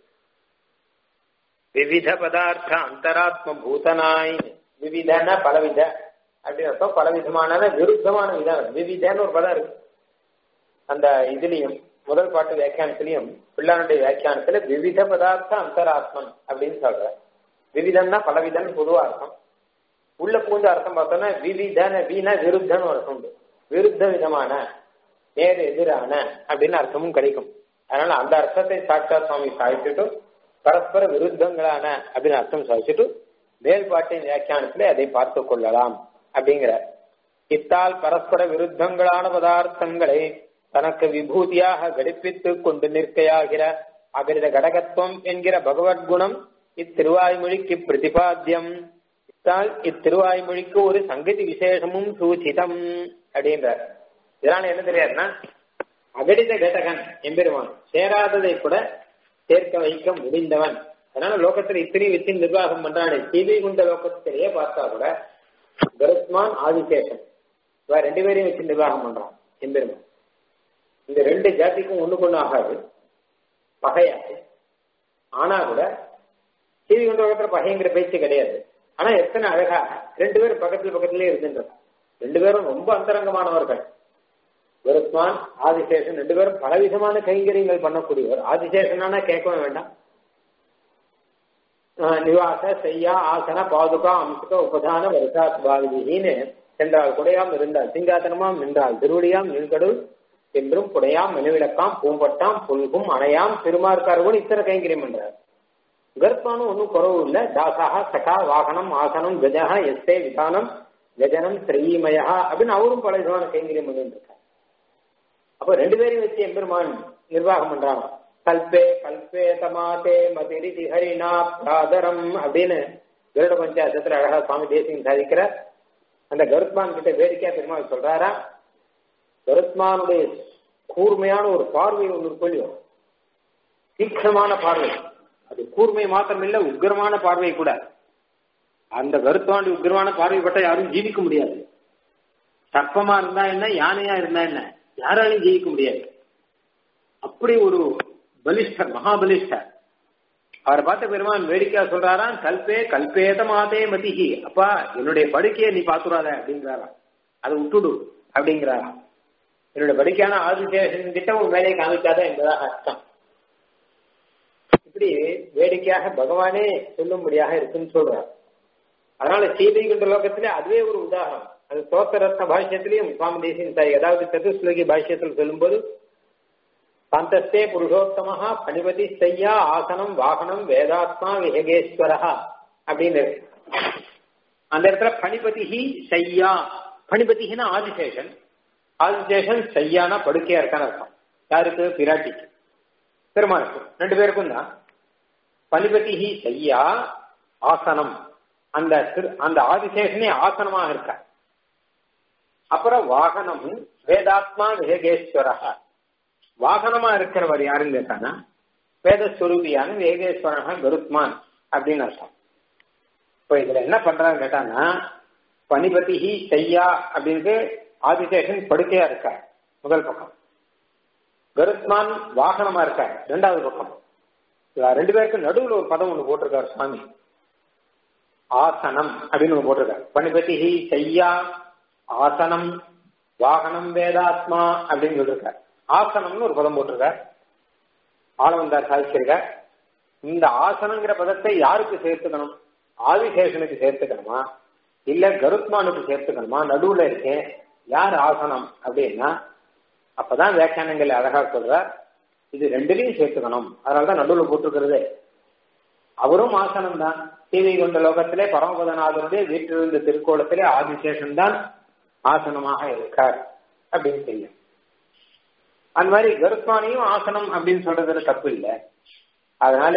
விவித பதார்த்த அந்தராத்ம பூதனாய் விவிதன பலவித அப்படின்னு அர்த்தம் பலவிதமான விருத்தமான விதம் விவிதன்னு ஒரு பதம் இருக்கு அந்த இதுலயும் முதல் பாட்டு வியாக்கியானத்திலையும் பிள்ளானுடைய வியாக்கியானத்துல விவித பதார்த்த அந்தராத்மன் அப்படின்னு சொல்ற விவிதம்னா பலவிதன் பொதுவா அர்த்தம் உள்ள பூஞ்ச அர்த்தம் பார்த்தோம்னா விவிதன வீண விருத்தன்னு அர்த்தம் உண்டு விருத்த விதமான நேர் எதிரான அப்படின்னு அர்த்தமும் கிடைக்கும் அதனால அந்த அர்த்தத்தை சாட்சா சுவாமி சாதிச்சுட்டு பரஸ்பர விருத்தங்களான அப்படின்னு அர்த்தம் சாதிச்சுட்டு மேல்பாட்டின் வியாக்கியானத்திலே அதை பார்த்து கொள்ளலாம் அப்படிங்கிற இத்தால் பரஸ்பர விருத்தங்களான பதார்த்தங்களை தனக்கு விபூதியாக கடிப்பித்துக் கொண்டு நிற்கையாகிற அகரித கடகத்துவம் என்கிற பகவத் குணம் இத்திருவாய்மொழிக்கு பிரதிபாத்தியம் இத்தால் இத்திருவாய்மொழிக்கு ஒரு சங்கதி விசேஷமும் சூச்சிதம் அப்படின்றார் இதனால என்ன தெரியாதுன்னா அகடித கடகன் எம்பெருமான் சேராததை கூட சேர்க்க வைக்க முடிந்தவன் அதனால லோகத்துல இத்தனை வச்சு நிர்வாகம் பண்றானே தீவி குண்ட லோகத்திலேயே பார்த்தா கூட கருத்மான் ஆதிசேஷன் இவ ரெண்டு பேரையும் வச்சு நிர்வாகம் பண்றான் எம்பெருமான் இந்த ரெண்டு ஜாதிக்கும் ஒண்ணுக்கு ஒண்ணு ஆகாது பகையாது ஆனா கூட தீவி குண்ட லோகத்துல பகைங்கிற பேச்சு கிடையாது ஆனா எத்தனை அழகா ரெண்டு பேரும் பக்கத்துல பக்கத்திலே இருந்துன்றான் ரெண்டு பேரும் ரொம்ப அந்தரங்கமானவர்கள் கருத்மான் ஆதிசேஷன் ரெண்டு பேரும் பலவிதமான கைங்கரியங்கள் பண்ணக்கூடியவர் ஆதிசேஷனானா கேட்கவே வேண்டாம் நிவாச செய்யா ஆசன பாதுகா அம்சுக உபதான வருஷா சுபாவிதின்னு சென்றால் குடையாம் இருந்தால் சிங்காசனமாம் நின்றால் திருவடியாம் நின்கடல் என்றும் குடையாம் மெனுவிளக்காம் பூம்பட்டாம் புல்கும் அணையாம் திருமார்க்காரர்கள் இத்தனை கைங்கரியம் பண்றார் கர்ப்பானும் ஒன்றும் குறவு இல்லை தாசாக சகா வாகனம் ஆசனம் கஜா எஸ்தே விதானம் கஜனம் திரைமயா அப்படின்னு அவரும் பல விதமான கைங்கரியம் பண்ணிட்டு இருக்கார் அப்போ ரெண்டு பேரையும் வச்சு எம்பெருமான் நிர்வாகம் பண்றாங்க கல்பே கல்பே தமாதே மதிரிதி ஹரிணா பிராதரம் அப்படின்னு கருட பஞ்சாயத்துல அழகா சுவாமி தேசியம் சாதிக்கிற அந்த கருத்மான் கிட்ட வேடிக்கையா பெருமாள் சொல்றாரா கருத்மானுடைய கூர்மையான ஒரு பார்வை ஒன்று கொள்ளியோ தீக்ஷமான பார்வை அது கூர்மை மாத்திரம் இல்ல உக்கிரமான பார்வை கூட அந்த கருத்தாண்டி உக்கிரமான பார்வைப்பட்ட யாரும் ஜீவிக்க முடியாது சர்ப்பமா இருந்தா என்ன யானையா இருந்தா என்ன யாராலையும் ஜெயிக்க முடியாது அப்படி ஒரு பலிஷ்டர் மகாபலிஷ்டர் அவரை பார்த்த பெருமான் வேடிக்கையா சொல்றாராம் கல்பே கல்பேத மாதே மதிஹி அப்பா என்னுடைய படுக்கையை நீ பாத்துறாத அப்படிங்கிறாராம் அதை விட்டுடு அப்படிங்கிறாராம் என்னுடைய படுக்கையான ஆதிசேஷன் கிட்ட உன் வேலையை காமிக்காத என்பதாக அர்த்தம் இப்படி வேடிக்கையாக பகவானே சொல்லும்படியாக இருக்குன்னு சொல்றார் அதனால சீதைகின்ற லோகத்திலே அதுவே ஒரு உதாரணம் அது தோத்தரத்ன பாஷ்யத்திலையும் சுவாமி தேசியன் சாய் அதாவது சதுஸ்லோகி பாஷ்யத்தில் சொல்லும்போது சாந்தஸ்தே புருஷோத்தமஹா பணிபதி செய்யா ஆசனம் வாகனம் வேதாத்மா விஹகேஸ்வரஹா அப்படின்னு இருக்கு அந்த இடத்துல பணிபதிஹி சையா பணிபதிஹினா ஆதிசேஷன் ஆதிசேஷன் சையானா படுக்கையா இருக்கான்னு அர்த்தம் யாருக்கு பிராட்டிக்கு பெருமாளுக்கு ரெண்டு பேருக்கும் தான் பணிபதிஹி சையா ஆசனம் அந்த அந்த ஆதிசேஷனே ஆசனமாக இருக்க அப்புறம் வாகனம் வேதாத்மா விஹகேஸ்வரஹா வாகனமா இருக்கிறவர் யாருன்னு கேட்டானா வேதஸ்வரூபியான வேகேஸ்வரன் கருத்மான் அப்படின்னு அர்த்தம் இப்போ இதுல என்ன பண்றான்னு கேட்டானா பனிபதிஹி செய்யா அப்படின்ட்டு ஆதிசேஷன் படுக்கையா இருக்கார் முதல் பக்கம் கருத்மான் வாகனமா இருக்கார் ரெண்டாவது பக்கம் ரெண்டு பேருக்கு நடுவில் ஒரு பதம் ஒன்று போட்டிருக்காரு சுவாமி ஆசனம் அப்படின்னு ஒன்று போட்டிருக்காரு பனிபதிஹி செய்யா ஆசனம் வாகனம் வேதாத்மா அப்படின்னு சொல்லிருக்காரு ஆசனம்னு ஒரு பதம் போட்டிருக்கார் ஆளவந்தார் சாதிச்சிருக்கார் இந்த ஆசனங்கிற பதத்தை யாருக்கு சேர்த்துக்கணும் ஆதிசேஷனுக்கு சேர்த்துக்கணுமா இல்ல கருத்மானுக்கு சேர்த்துக்கணுமா நடுவுல இருக்கேன் யார் ஆசனம் அப்படின்னா அப்பதான் வியாக்கியானங்கள் அழகா சொல்றார் இது ரெண்டுலையும் சேர்த்துக்கணும் அதனாலதான் நடுவுல போட்டிருக்கிறது அவரும் ஆசனம் தான் சீதை கொண்ட லோகத்திலே பரமபதநாதனுடைய வீட்டிலிருந்த திருக்கோலத்திலே ஆதிசேஷன் தான் ஆசனமாக இருக்கார் அப்படின்னு தெரியும் அந்த மாதிரி கருத்மானியும் ஆசனம் அப்படின்னு சொல்றதுல தப்பு இல்லை அதனால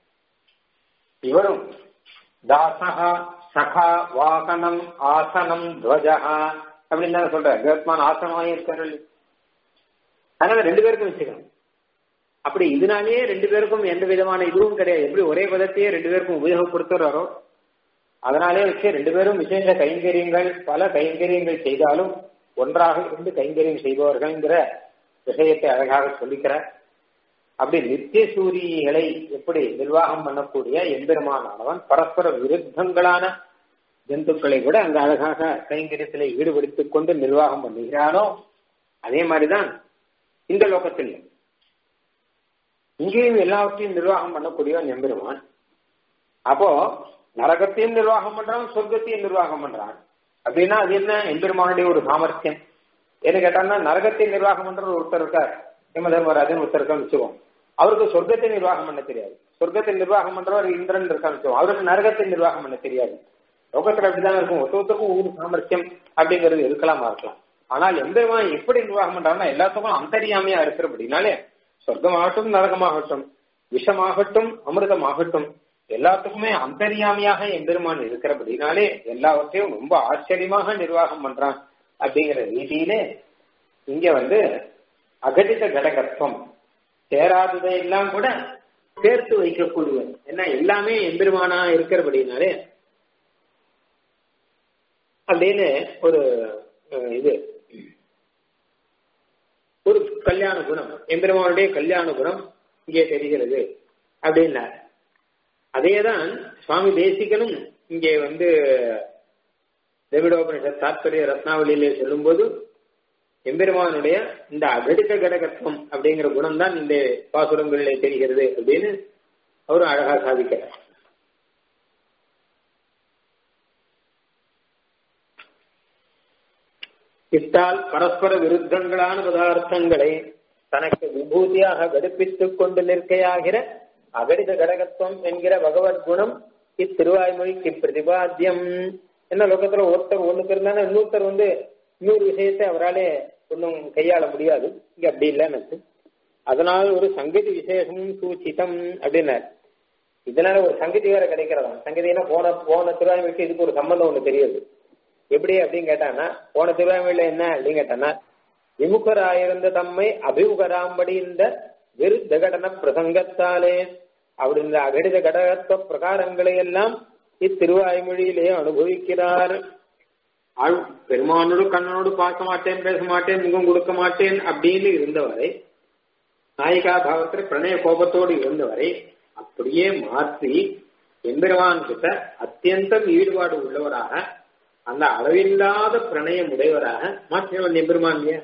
இவரும் தாசகா சகா வாகனம் ஆசனம் துவஜகா அப்படின்னு தான் சொல்ற கருத்மான் ஆசனமாக இருக்காரு அதனால ரெண்டு பேருக்கும் வச்சுக்கணும் அப்படி இதனாலேயே ரெண்டு பேருக்கும் எந்த விதமான இதுவும் கிடையாது எப்படி ஒரே பதத்தையே ரெண்டு பேருக்கும் உபயோகப்படுத்துறாரோ அதனாலே வச்சு ரெண்டு பேரும் விசேஷ கைங்கரியங்கள் பல கைங்கரியங்கள் செய்தாலும் ஒன்றாக இருந்து கைங்கரியம் செய்பவர்கள்ங்கிற விஷயத்தை அழகாக சொல்லிக்கிறார் அப்படி நித்திய சூரியகளை எப்படி நிர்வாகம் பண்ணக்கூடிய எம்பெருமானவன் பரஸ்பர விருத்தங்களான ஜந்துக்களை விட அங்க அழகாக கைங்கரியத்தில் ஈடுபடுத்திக் கொண்டு நிர்வாகம் பண்ணுகிறானோ அதே மாதிரிதான் இந்த லோகத்தில் இங்கேயும் எல்லாவற்றையும் நிர்வாகம் பண்ணக்கூடியவன் எம்பெருமான் அப்போ நரகத்தையும் நிர்வாகம் பண்றான் சொர்க்கத்தையும் நிர்வாகம் பண்றான் அப்படின்னா அது என்ன எம்பெருமானுடைய ஒரு சாமர்த்தியம் என்ன கேட்டாங்கன்னா நரகத்தை நிர்வாகம் பண்ற ஒருத்தர் இருக்கார் யம தர்மராஜன் ஒருத்தர் இருக்கான்னு வச்சுக்கோம் அவருக்கு சொர்க்கத்தை நிர்வாகம் பண்ண தெரியாது சொர்க்கத்தை நிர்வாகம் பண்றவர் இந்திரன் இருக்கான்னு வச்சுக்கோம் அவருக்கு நரகத்தை நிர்வாகம் பண்ண தெரியாது லோகத்துல அப்படிதான் இருக்கும் ஒருத்தருக்கும் ஒரு சாமர்த்தியம் அப்படிங்கிறது இருக்கலாமா இருக்கலாம் ஆனால் எம்பெருமான் எப்படி நிர்வாகம் பண்றாங்கன்னா எல்லாத்துக்கும் அந்தரியாமையா இருக்கிறபடினாலே சொர்க்கமாகட்டும் நரகமாகட்டும் விஷமாகட்டும் அமிர்தமாகட்டும் எல்லாத்துக்குமே அந்தரியாமையாக எம்பெருமான் இருக்கிறபடினாலே எல்லாவற்றையும் ரொம்ப ஆச்சரியமாக நிர்வாகம் பண்றான் அப்படிங்கிற ரீதியிலே இங்க வந்து அகடித கடகத்துவம் சேராததை எல்லாம் கூட சேர்த்து வைக்கக்கூடியவன் ஏன்னா எல்லாமே எம்பெருமானா இருக்கிறபடினாலே அப்படின்னு ஒரு இது ஒரு கல்யாண குணம் எம்பெருமானுடைய கல்யாண குணம் இங்கே தெரிகிறது அப்படின்னார் அதேதான் சுவாமி தேசிகனும் இங்கே வந்து திரவிடோபனிஷத் தாத்பரிய ரத்னாவளியிலே சொல்லும்போது எம்பெருமானுடைய இந்த அகடித கடகத்துவம் அப்படிங்கிற குணம் தான் இந்த பாசுரங்களிலே தெரிகிறது அப்படின்னு அவரும் அழகா சாதிக்கிறார் இத்தால் பரஸ்பர விருத்தங்களான பதார்த்தங்களை தனக்கு விபூதியாக கடுப்பித்துக் கொண்டு நிற்கையாகிற அகடித கடகத்துவம் என்கிற பகவத் குணம் இத்திருவாய்மொழிக்கு பிரதிபாத்தியம் என்ன லோகத்துல ஒருத்தர் ஒண்ணுக்கு இருந்தானே இன்னொருத்தர் வந்து இன்னொரு விஷயத்தை அவராலே ஒன்றும் கையாள முடியாது இங்க அப்படி இல்லைன்னு அதனால் ஒரு சங்கதி விசேஷம் சூச்சிதம் அப்படின்னாரு இதனால ஒரு சங்கதி வேற கிடைக்கிறதா சங்கதினா போன போன திருவாய்மொழிக்கு இதுக்கு ஒரு சம்பந்தம் ஒண்ணு தெரியுது எப்படி அப்படின்னு கேட்டானா போன திருவாய்மொழியில என்ன அப்படின்னு கேட்டானா விமுகராயிருந்த தம்மை அபிமுகராம்படி இந்த விருத்த கடன பிரசங்கத்தாலே அப்படி இந்த அகடித கடகத்துவ பிரகாரங்களை எல்லாம் இத்திருவாய்மொழியிலே அனுபவிக்கிறார் ஆள் பெருமானோடு கண்ணனோடு பார்க்க மாட்டேன் பேச மாட்டேன் முகம் கொடுக்க மாட்டேன் அப்படின்னு இருந்தவரை நாயிகா பாவத்தில் பிரணய கோபத்தோடு இருந்தவரை அப்படியே மாற்றி எம்பெருமான் கிட்ட அத்தியந்தம் ஈடுபாடு உள்ளவராக அந்த அளவில்லாத பிரணயம் உடையவராக மாற்றினவன் எம்பெருமான் இல்லையா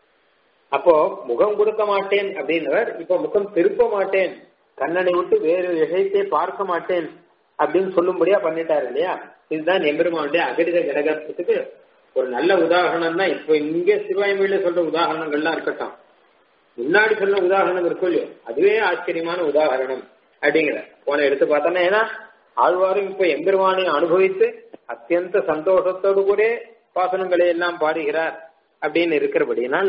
அப்போ முகம் கொடுக்க மாட்டேன் அப்படின்னவர் இப்போ முகம் திருப்ப மாட்டேன் கண்ணனை விட்டு வேறு விஷயத்தை பார்க்க மாட்டேன் அப்படின்னு சொல்லும்படியா பண்ணிட்டாரு இல்லையா இதுதான் எம்பெருமானுடைய அகடித கடகத்துக்கு ஒரு நல்ல உதாரணம் தான் இப்போ இங்க சிவாய்மொழியில சொல்ற உதாரணங்கள்லாம் இருக்கட்டும் முன்னாடி சொன்ன உதாரணம் இருக்கும் இல்லையோ அதுவே ஆச்சரியமான உதாரணம் அப்படிங்கிற போன எடுத்து பார்த்தோன்னா ஏன்னா ஆழ்வாரும் இப்ப எம்பெருமானை அனுபவித்து அத்தியந்த சந்தோஷத்தோடு கூட பாசனங்களை எல்லாம் பாடுகிறார் அப்படின்னு இருக்கிறபடினால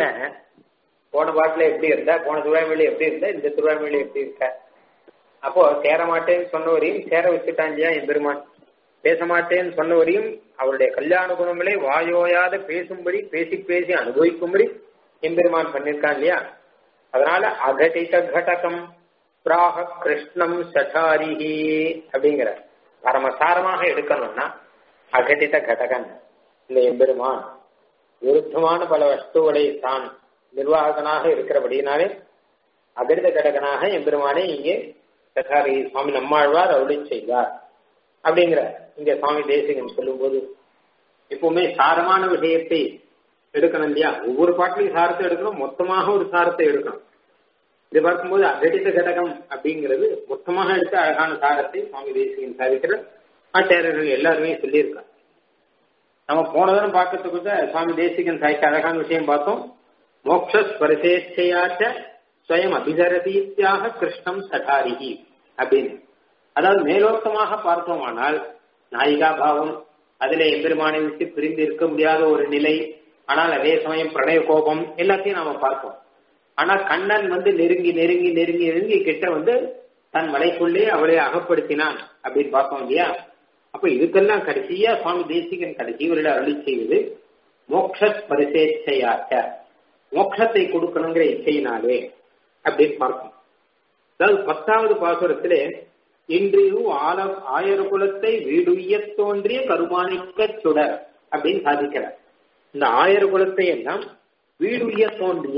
போன பாட்டுல எப்படி இருந்தா போன திருவாய்மொழி எப்படி இருந்தா இந்த திருவாய்மொழி எப்படி இருக்க அப்போ சேர மாட்டேன்னு சொன்னவரையும் சேர வச்சுட்டான் இல்லையா எம்பெருமான் பேச மாட்டேன்னு சொன்னவரையும் அவருடைய கல்யாண குணங்களை வாயோயாத பேசும்படி பேசி பேசி அனுபவிக்கும்படி எம்பெருமான் பண்ணிருக்கான் இல்லையா அதனால அகடித கடகம் பிராக கிருஷ்ணம் சட்டாரிஹி அப்படிங்கிற பரமசாரமாக எடுக்கணும்னா அகடித கடகன் இந்த எம்பெருமான் விருத்தமான பல வஸ்துகளை தான் நிர்வாகனாக இருக்கிறபடினாலே அகடித கடகனாக எம்பெருமானை இங்கே சட்டாரி சுவாமி நம்மாழ்வார் அருளை செய்தார் அப்படிங்கிற இங்க சுவாமி தேசிகன் சொல்லும்போது எப்பவுமே சாரமான விஷயத்தை எடுக்கணும் இல்லையா ஒவ்வொரு பாட்டிலையும் சாரத்தை எடுக்கணும் மொத்தமாக ஒரு சாரத்தை எடுக்கணும் இது பார்க்கும்போது அகடித கடகம் அப்படிங்கிறது மொத்தமாக எடுத்த அழகான சாரத்தை சுவாமி தேசிகன் சாதிக்கிற ஆச்சாரியர்கள் எல்லாருமே சொல்லியிருக்காங்க நம்ம போன தரம் பார்க்கறதுக்கு சுவாமி தேசிகன் சாய்க்க அழகான விஷயம் பார்த்தோம் மோக்ஷ ஸ்பரிசேச்சையாச்ச ஸ்வயம் அபிசரதீத்தியாக கிருஷ்ணம் சடாரிகி அப்படின்னு அதாவது மேலோட்டமாக பார்த்தோமானால் நாயிகா பாவம் அதிலே எம்பெருமானை விட்டு பிரிந்து இருக்க முடியாத ஒரு நிலை ஆனால் அதே சமயம் பிரணய கோபம் எல்லாத்தையும் நாம பார்த்தோம் ஆனா கண்ணன் வந்து நெருங்கி நெருங்கி நெருங்கி நெருங்கி கிட்ட வந்து தன் மலைக்குள்ளே அவளை அகப்படுத்தினான் அப்படின்னு பார்த்தோம் இல்லையா அப்ப இதுக்கெல்லாம் கடைசியா சுவாமி தேசிகன் கடைசி ஒரு அருளி செய்வது மோக்ஷ பரிசேச்சையாச்ச மோட்சத்தை கொடுக்கணுங்கிற இச்சையினாலே அப்படின்னு பார்க்கும் அதாவது பத்தாவது பாசுரத்திலே இன்றியும் ஆல ஆயர் குலத்தை வீடுய தோன்றிய கருமாணிக்க சுடர் அப்படின்னு சாதிக்கிறார் இந்த ஆயர் குலத்தை எல்லாம் வீடுய தோன்றிய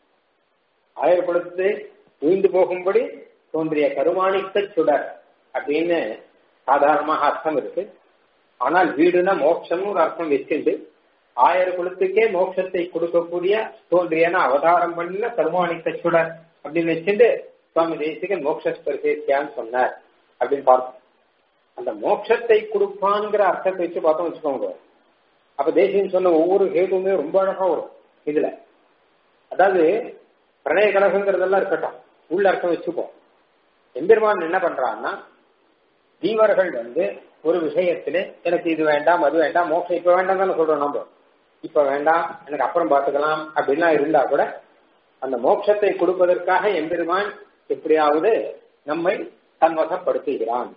ஆயர் குலத்தை உயிர்ந்து போகும்படி தோன்றிய கருமாணிக்க சுடர் அப்படின்னு சாதாரணமாக அர்த்தம் இருக்கு ஆனால் வீடுனா மோட்சம்னு ஒரு அர்த்தம் வச்சுண்டு ஆயிரம் குலத்துக்கே மோட்சத்தை கொடுக்கக்கூடிய தோன்றியன அவதாரம் பண்ணின கருமாணிக்க சுடர் அப்படின்னு வச்சுட்டு சுவாமி தேசிகன் மோக்ஷஸ்பரிசேத்தியான்னு சொன்னார் அப்படின்னு பார்த்தோம் அந்த மோட்சத்தை கொடுப்பான்ங்கிற அர்த்தத்தை வச்சு பார்த்தோம் வச்சுக்கோங்க அப்ப தேசியம் சொன்ன ஒவ்வொரு ஹேதுமே ரொம்ப அழகா வரும் இதுல அதாவது பிரணய கலகங்கிறதெல்லாம் இருக்கட்டும் உள்ள அர்த்தம் வச்சுப்போம் எம்பெருமான் என்ன பண்றான்னா ஜீவர்கள் வந்து ஒரு விஷயத்துல எனக்கு இது வேண்டாம் அது வேண்டாம் மோட்சம் இப்ப வேண்டாம் தானே சொல்றோம் நம்ம இப்ப வேண்டாம் எனக்கு அப்புறம் பார்த்துக்கலாம் அப்படின்லாம் இருந்தா கூட அந்த மோட்சத்தை கொடுப்பதற்காக எம்பெருமான் எப்படியாவது நம்மை தன்வசப்படுத்துகிறான்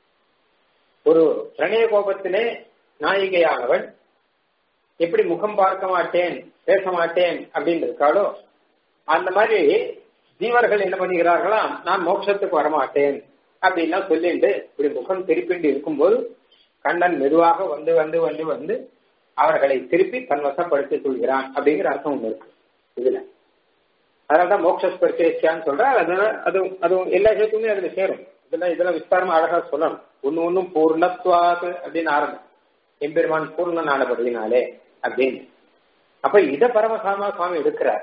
ஒரு பிரணய கோபத்திலே நாயிகையானவள் எப்படி முகம் பார்க்க மாட்டேன் பேச மாட்டேன் அப்படின்னு இருக்காளோ அந்த மாதிரி ஜீவர்கள் என்ன பண்ணுகிறார்களாம் நான் மோட்சத்துக்கு வரமாட்டேன் அப்படின்னா சொல்லிட்டு இப்படி முகம் திருப்பிண்டு இருக்கும்போது கண்ணன் மெதுவாக வந்து வந்து வந்து வந்து அவர்களை திருப்பி தன்வசப்படுத்திக் கொள்கிறான் அப்படிங்கிற அர்த்தம் ஒண்ணு இருக்கு இதுல அதனாலதான் மோக்ஷஸ்பரிசேச்சியான்னு சொல்ற அது அது அது எல்லா விஷயத்துமே அதுல சேரும் இதெல்லாம் இதெல்லாம் விஸ்தாரமா அழகா சொல்லணும் ஒன்னு ஒன்னும் பூர்ணத்வாது அப்படின்னு ஆரம்பம் எம்பெருமான் பூர்ணன் ஆனபடினாலே அப்படின்னு அப்ப இத பரமசாமா சுவாமி எடுக்கிறார்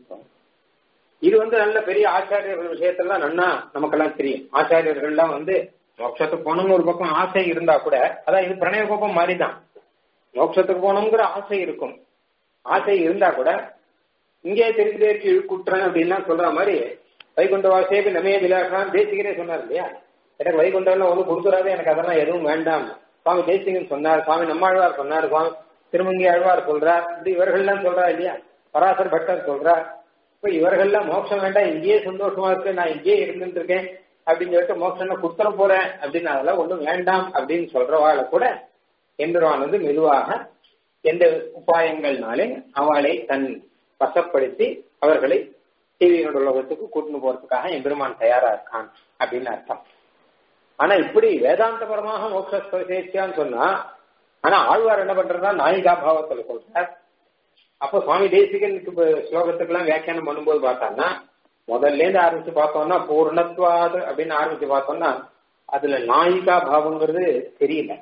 இது வந்து நல்ல பெரிய ஆச்சாரியர்கள் விஷயத்தெல்லாம் நன்னா நமக்கெல்லாம் தெரியும் ஆச்சாரியர்கள்லாம் வந்து மோட்சத்துக்கு போகணும்னு ஒரு பக்கம் ஆசை இருந்தா கூட அதான் இது பிரணய கோபம் மாதிரிதான் மோட்சத்துக்கு போகணுங்கிற ஆசை இருக்கும் ஆசை இருந்தா கூட இங்கே தெரிந்தேற்கு இழுக்குற்றேன் அப்படின்லாம் சொல்ற மாதிரி வைகுண்ட வாசேபி நமே விலாசான் தேசிகரே சொன்னார் இல்லையா எனக்கு வைகுண்டம்லாம் ஒன்றும் கொடுத்துறாது எனக்கு அதெல்லாம் எதுவும் வேண்டாம் சுவாமி தேசிகன் சொன்னார் சுவாமி நம்மாழ்வார் சொன்னார் சுவாமி திருமங்கி ஆழ்வார் சொல்றார் இப்படி இவர்கள்லாம் சொல்றா இல்லையா பராசர் பட்டர் சொல்றார் இப்ப இவர்கள்லாம் மோட்சம் வேண்டாம் இங்கேயே சந்தோஷமா இருக்கு நான் இங்கேயே இருந்துட்டு இருக்கேன் அப்படின்னு சொல்லிட்டு மோட்சம் குத்துற போறேன் அப்படின்னு அதெல்லாம் ஒண்ணும் வேண்டாம் அப்படின்னு சொல்றவாளை கூட எம்பெருமான் வந்து மெதுவாக எந்த உபாயங்கள்னாலே அவளை தன் வசப்படுத்தி அவர்களை டிவியினோட உலகத்துக்கு கூட்டின்னு போறதுக்காக எம்பெருமான் தயாரா இருக்கான் அப்படின்னு அர்த்தம் ஆனா இப்படி வேதாந்தபரமாக மோட்ச ஸ்பர்சேச்சியான்னு சொன்னா ஆனா ஆழ்வார் என்ன பண்றதா நாயிகா பாவத்துல சொல்றார் அப்போ சுவாமி தேசிகனுக்கு ஸ்லோகத்துக்கு எல்லாம் வியாக்கியானம் பண்ணும்போது பார்த்தான்னா முதல்ல இருந்து ஆரம்பிச்சு பார்த்தோம்னா பூர்ணத்வாது அப்படின்னு ஆரம்பிச்சு பார்த்தோம்னா அதுல நாயிகா பாவங்கிறது தெரியல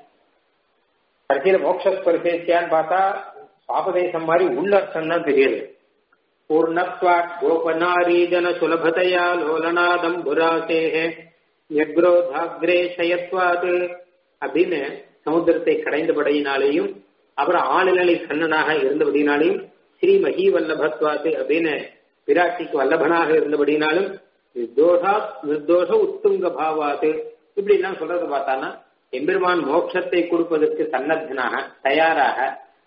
கடைசியில மோக்ஷஸ்பரிசேச்சியான்னு பார்த்தா சாபதேசம் மாதிரி உள்ளர்த்தம் தான் தெரியுது பூர்ணத்வாட் கோபநாரீஜன சுலபதையா லோலநாதம் புராசேகே நிர்க்ரோதாக்ரே சயத்வாது அப்படின்னு சமுத்திரத்தை கடைந்தபடியினாலேயும் அப்புறம் ஆளுநிலை கண்ணனாக இருந்தபடினாலையும் ஸ்ரீ மகி வல்லபத்வாத்து அப்படின்னு பிராட்டிக்கு வல்லபனாக இருந்தபடினாலும் நிர்தோஷா நிர்தோஷ உத்துங்க பாவாத்து இப்படி எல்லாம் சொல்றத பார்த்தானா எம்பெருமான் மோட்சத்தை கொடுப்பதற்கு சன்னத்தனாக தயாராக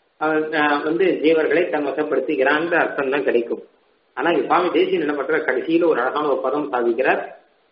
வந்து ஜீவர்களை தன் வசப்படுத்துகிறான்ற அர்த்தம் தான் கிடைக்கும் ஆனா இங்க சுவாமி தேசியன் என்ன பண்ற கடைசியில ஒரு அழகான ஒரு பதம் சாதிக்கிறார்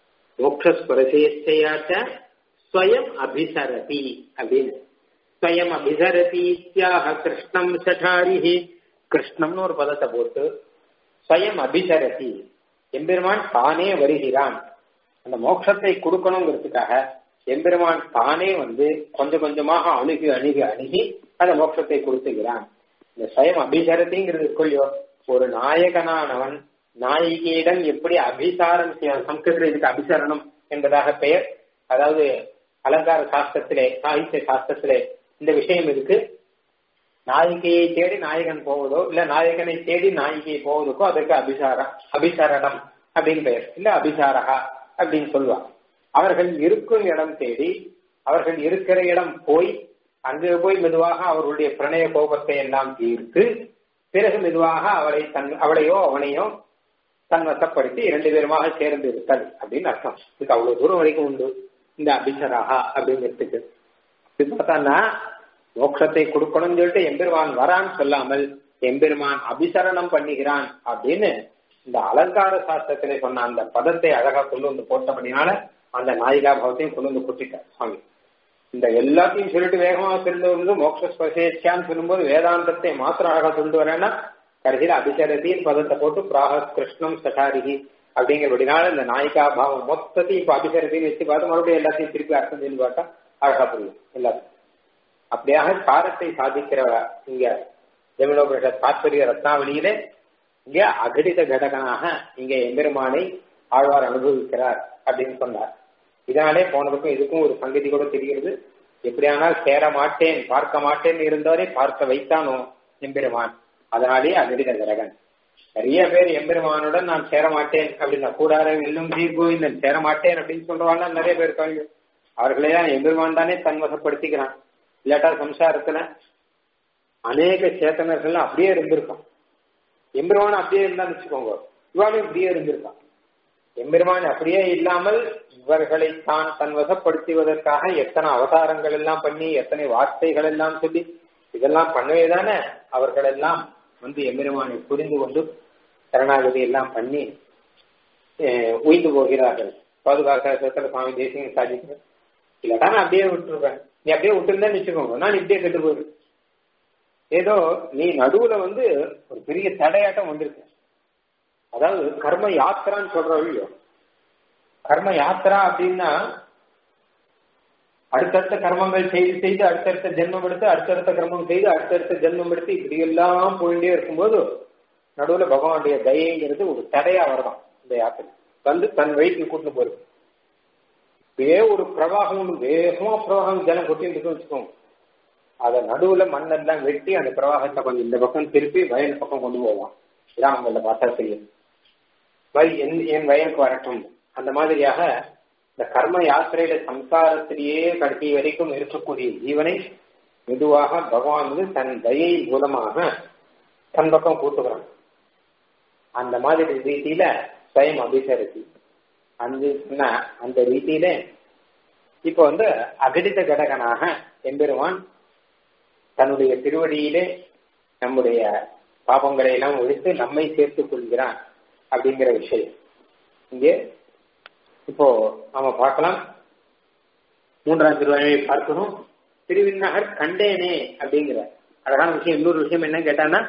மோக்ஷஸ்பரசேச்சையாச்ச ஸ்வயம் அபிசரதி அப்படின்னு ஸ்வயம் அபிசரதி இத்தியாக கிருஷ்ணம் சட்டாரிஹி கிருஷ்ணம்னு ஒரு பதத்தை போட்டு ஸ்வயம் அபிசரதி எம்பெருமான் தானே வருகிறான் அந்த மோட்சத்தை கொடுக்கணுங்கிறதுக்காக எம்பெருமான் தானே வந்து கொஞ்சம் கொஞ்சமாக அணுகி அணுகி அணுகி அந்த மோட்சத்தை கொடுத்துகிறான் இந்த ஸ்வயம் அபிசரதிங்கிறது கொள்ளியோ ஒரு நாயகனானவன் நாயிகையிடம் எப்படி அபிசாரம் சம்ஸ்கிருத இதுக்கு அபிசரணம் என்பதாக பெயர் அதாவது அலங்கார சாஸ்திரத்திலே சாகித்ய சாஸ்திரத்திலே இந்த விஷயம் இருக்கு நாயிகையை தேடி நாயகன் போவதோ இல்ல நாயகனை தேடி நாயிகை போவதுக்கோ அதற்கு அபிசார அபிசரணம் அப்படின்னு பெயர் இல்ல அபிசாரகா அப்படின்னு சொல்லுவாங்க அவர்கள் இருக்கும் இடம் தேடி அவர்கள் இருக்கிற இடம் போய் அங்கு போய் மெதுவாக அவர்களுடைய பிரணய கோபத்தை எல்லாம் தீர்த்து பிறகு மெதுவாக அவளை தன் அவளையோ அவனையோ தன் வசப்படுத்தி இரண்டு பேருமாக சேர்ந்து இருத்தல் அப்படின்னு அர்த்தம் இதுக்கு அவ்வளவு தூரம் வரைக்கும் உண்டு இந்த அபிசராகா அப்படிங்கிறதுக்கு இது பார்த்தான்னா மோட்சத்தை கொடுக்கணும்னு சொல்லிட்டு எம்பெருமான் வரான்னு சொல்லாமல் எம்பெருமான் அபிசரணம் பண்ணுகிறான் அப்படின்னு இந்த அலங்கார சாஸ்திரத்திலே சொன்ன அந்த பதத்தை அழகா கொண்டு வந்து போட்டபடினால அந்த நாயிகா பாவத்தையும் கொண்டு வந்து கொட்டிட்டார் சுவாமி இந்த எல்லாத்தையும் சொல்லிட்டு வேகமாக சொல்லிட்டு வந்து மோட்ச ஸ்பர்சேச்சான்னு சொல்லும்போது வேதாந்தத்தை மாத்திரம் அழகா கொண்டு வரேன்னா கடைசியில் அபிசரதியின் பதத்தை போட்டு பிராக கிருஷ்ணம் சட்டாரிகி அப்படிங்கிறபடினால இந்த நாயிகா பாவம் மொத்தத்தையும் இப்ப அபிசரதின்னு வச்சு பார்த்து மறுபடியும் எல்லாத்தையும் திருப்பி அர்த்தம் சொல்லி பார்த்தா அழகா புரியும் எல்லாத்தையும் அப்படியாக காரத்தை சாதிக்கிற இங்க ஜெமினோபுரஷ தாத்பரிய ரத்னாவளியிலே இங்க அகடித கடகனாக இங்க எம்பெருமானை ஆழ்வார் அனுபவிக்கிறார் அப்படின்னு சொன்னார் இதனாலே போனதுக்கும் இதுக்கும் ஒரு சங்கதி கூட தெரிகிறது எப்படியானால் சேர மாட்டேன் பார்க்க மாட்டேன் இருந்தவரை பார்க்க வைத்தானோ எம்பெருமான் அதனாலே அகடித கடகன் நிறைய பேர் எம்பெருமானுடன் நான் சேர மாட்டேன் அப்படின்னா கூடார வெல்லும் கோவிந்தன் சேர மாட்டேன் அப்படின்னு சொல்றவாங்க நிறைய பேர் இருக்காங்க அவர்களே தான் எம்பெருமான் தானே தன்வசப்படுத்திக்கிறான் இல்லாட்டா சம்சாரத்துல அநேக சேத்தனர்கள் அப்படியே இருந்திருக்கான் எம்பெருமான் அப்படியே இருந்தான்னு வச்சுக்கோங்க இவாலும் இப்படியே இருந்திருக்கான் எம்பெருமான் அப்படியே இல்லாமல் இவர்களை தான் தன் வசப்படுத்துவதற்காக எத்தனை அவதாரங்கள் எல்லாம் பண்ணி எத்தனை வார்த்தைகள் எல்லாம் சொல்லி இதெல்லாம் பண்ணவே தானே அவர்கள் எல்லாம் வந்து எம்பெருமானை புரிந்து கொண்டு சரணாகதி எல்லாம் பண்ணி உயிர்ந்து போகிறார்கள் பாதுகாக்க சுவாமி தேசியம் சாதிக்கிறேன் இல்லாட்டா நான் அப்படியே விட்டுருப்பேன் நீ அப்படியே விட்டுருந்தேன்னு வச்சுக்கோங்க நான் இப்படியே கெட்டு போயிரு ஏதோ நீ நடுவுல வந்து ஒரு பெரிய தடையாட்டம் வந்திருக்கு அதாவது கர்ம யாத்திரான்னு சொல்ற இல்லையோ கர்ம யாத்திரா அப்படின்னா அடுத்தடுத்த கர்மங்கள் செய்து செய்து அடுத்தடுத்த ஜென்மம் எடுத்து அடுத்தடுத்த கர்மம் செய்து அடுத்தடுத்த ஜென்மம் எடுத்து இப்படி எல்லாம் போயிட்டே இருக்கும்போது நடுவுல பகவானுடைய தயைங்கிறது ஒரு தடையா வரலாம் இந்த யாத்திரை வந்து தன் வயிற்று கூட்டு போயிருக்கு வே ஒரு பிரவாகம் வேகமா பிரவாகம் ஜலம் கொட்டிட்டு வச்சுக்கோங்க அத நடுவுல மண்ணெல்லாம் வெட்டி அந்த பிரவாகத்தை கொஞ்சம் இந்த பக்கம் திருப்பி வயல் பக்கம் கொண்டு போவான் கிராமங்கள்ல பார்த்தா தெரியும் வயல் என் என் வயலுக்கு வரட்டும் அந்த மாதிரியாக இந்த கர்ம யாத்திரையில சம்சாரத்திலேயே கடைசி வரைக்கும் இருக்கக்கூடிய ஜீவனை மெதுவாக பகவான் வந்து தன் தயை மூலமாக தன் பக்கம் கூட்டுகிறான் அந்த மாதிரி ரீதியில ஸ்வயம் அபிசரிசி அந்த அந்த ரீதியில இப்ப வந்து அகடித கடகனாக எம்பெருமான் தன்னுடைய திருவடியிலே நம்முடைய பாபங்களை எல்லாம் ஒழித்து நம்மை சேர்த்துக் கொள்கிறான் அப்படிங்கிற விஷயம் இங்கே இப்போ நாம பார்க்கலாம் மூன்றாம் திருவாயை பார்க்கணும் திருவிண்ணகர் கண்டேனே அப்படிங்கிற அழகான விஷயம் இன்னொரு விஷயம் என்ன கேட்டான்னா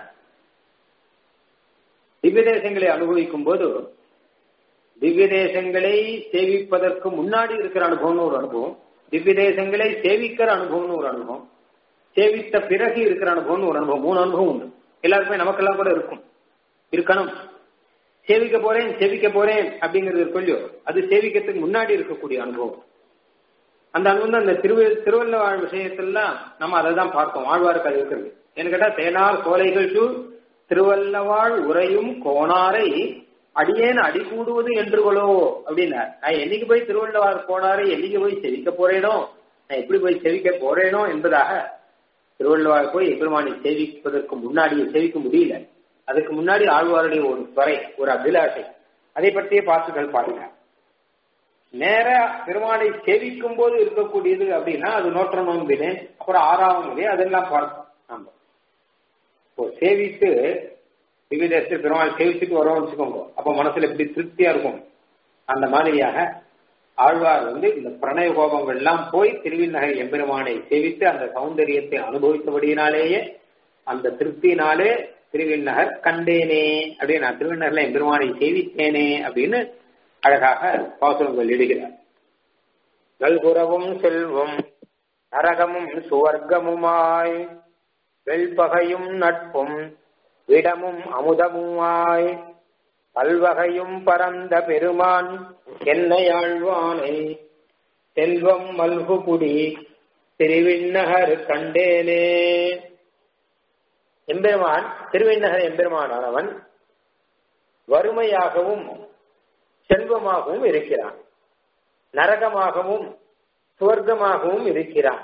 திவ்ய தேசங்களை அனுபவிக்கும் போது திவ்ய தேசங்களை சேவிப்பதற்கு முன்னாடி இருக்கிற அனுபவம்னு ஒரு அனுபவம் திவ்ய தேசங்களை சேவிக்கிற அனுபவம்னு ஒரு அனுபவம் சேவித்த பிறகு இருக்கிற அனுபவம்னு ஒரு அனுபவம் மூணு அனுபவம் உண்டு எல்லாருக்குமே நமக்கெல்லாம் கூட இருக்கும் இருக்கணும் சேவிக்க போறேன் சேவிக்க போறேன் அப்படிங்கிறது இருக்கும் இல்லையோ அது சேவிக்கிறதுக்கு முன்னாடி இருக்கக்கூடிய அனுபவம் அந்த அனுபவம் தான் இந்த திருவ திருவள்ளவாழ் விஷயத்திலாம் நம்ம அதை தான் பார்த்தோம் ஆழ்வாருக்கு அது இருக்கிறது என்ன கேட்டா தேனார் சோலைகள் சூழ் திருவல்லவாழ் உரையும் கோணாரை அடியேன் அடி கூடுவது என்று கொலோ அப்படின்னார் நான் என்னைக்கு போய் திருவள்ளவார் கோணாரை என்னைக்கு போய் செவிக்க போறேனோ நான் எப்படி போய் செவிக்க போறேனோ என்பதாக திருவள்ளுவார் போய் எபெருமானை சேவிப்பதற்கு முன்னாடி சேவிக்க முடியல அதுக்கு முன்னாடி ஆழ்வாருடைய ஒரு துறை ஒரு அபிலாஷை அதை பற்றிய பாட்டுகள் பாருங்க நேர பெருமானை சேவிக்கும் போது இருக்கக்கூடியது அப்படின்னா அது நோற்ற நோன்பினே அப்புறம் ஆறாவது முறை அதெல்லாம் பார்ப்போம் ஆமா இப்போ சேவித்து திவ்யதேசத்தில் பெருமாள் சேவிச்சுட்டு வரோம்னு வச்சுக்கோங்க அப்ப மனசுல எப்படி திருப்தியா இருக்கும் அந்த மாதிரியாக ஆழ்வார் வந்து இந்த பிரணய கோபங்கள் எல்லாம் போய் திருவிநகர் எம்பெருமானை சேவித்து அந்த சௌந்தரியத்தை அனுபவித்தபடியினாலேயே அந்த திருப்தியினாலே திருவிநகர் கண்டேனே அப்படின்னு நான் திருவிநகர்ல எம்பெருமானை சேவித்தேனே அப்படின்னு அழகாக பாசுரங்கள் எழுகிறார் நல்குறவும் செல்வம் நரகமும் சுவர்க்கமுமாய் வெள்பகையும் நட்பும் விடமும் அமுதமுமாய் பல்வகையும் பரந்த பெருமான் என்னையாழ்வானை செல்வம் மல்குபுடி திருவிண்ணகர் கண்டேனே எம்பெருமான் திருவிண்ணகர் எம்பெருமானானவன் வறுமையாகவும் செல்வமாகவும் இருக்கிறான் நரகமாகவும் சுவர்க்கமாகவும் இருக்கிறான்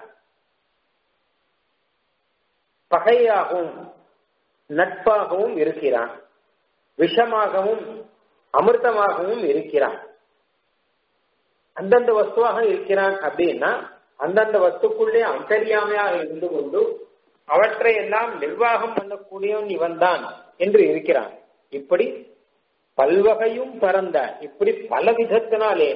பகையாகவும் நட்பாகவும் இருக்கிறான் விஷமாகவும் அமிர்தமாகவும் இருக்கிறான் அந்தந்த வஸ்துவாக இருக்கிறான் அப்படின்னா அந்தந்த வஸ்துக்குள்ளே அந்தரியாமையாக இருந்து கொண்டு அவற்றை எல்லாம் நிர்வாகம் பண்ணக்கூடியவன் இவன் தான் என்று இருக்கிறான் இப்படி பல்வகையும் பரந்த இப்படி பல விதத்தினாலே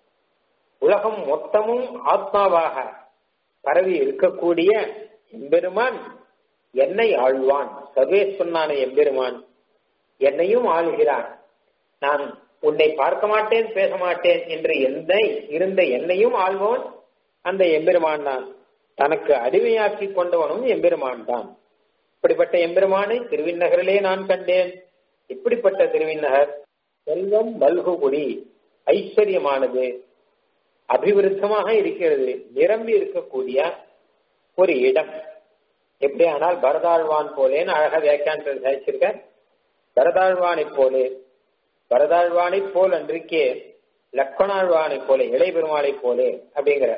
உலகம் மொத்தமும் ஆத்மாவாக பரவி இருக்கக்கூடிய எம்பெருமான் என்னை ஆழ்வான் சர்வேஸ்வரனான எம்பெருமான் என்னையும் ஆளுகிறான் நான் உன்னை பார்க்க மாட்டேன் பேச மாட்டேன் என்று எந்த இருந்த என்னையும் ஆள்வோன் அந்த எம்பெருமான் தான் தனக்கு அடிமையாக்கி கொண்டவனும் எம்பெருமான் தான் இப்படிப்பட்ட எம்பெருமானை திருவிண்ணகரிலே நான் கண்டேன் இப்படிப்பட்ட திருவிண்ணகர் செல்வம் மல்குகுடி ஐஸ்வர்யமானது அபிவிருத்தமாக இருக்கிறது நிரம்பி இருக்கக்கூடிய ஒரு இடம் எப்படி ஆனால் பரதாழ்வான் போலேன்னு அழகா வியாக்கியானத்தில் சாதிச்சிருக்க பரதாழ்வானை போலே பரதாழ்வானை போல் அன்றைக்கே லக்ஷ்மணாழ்வானை போல இளைய பெருமாளை போலே அப்படிங்கிற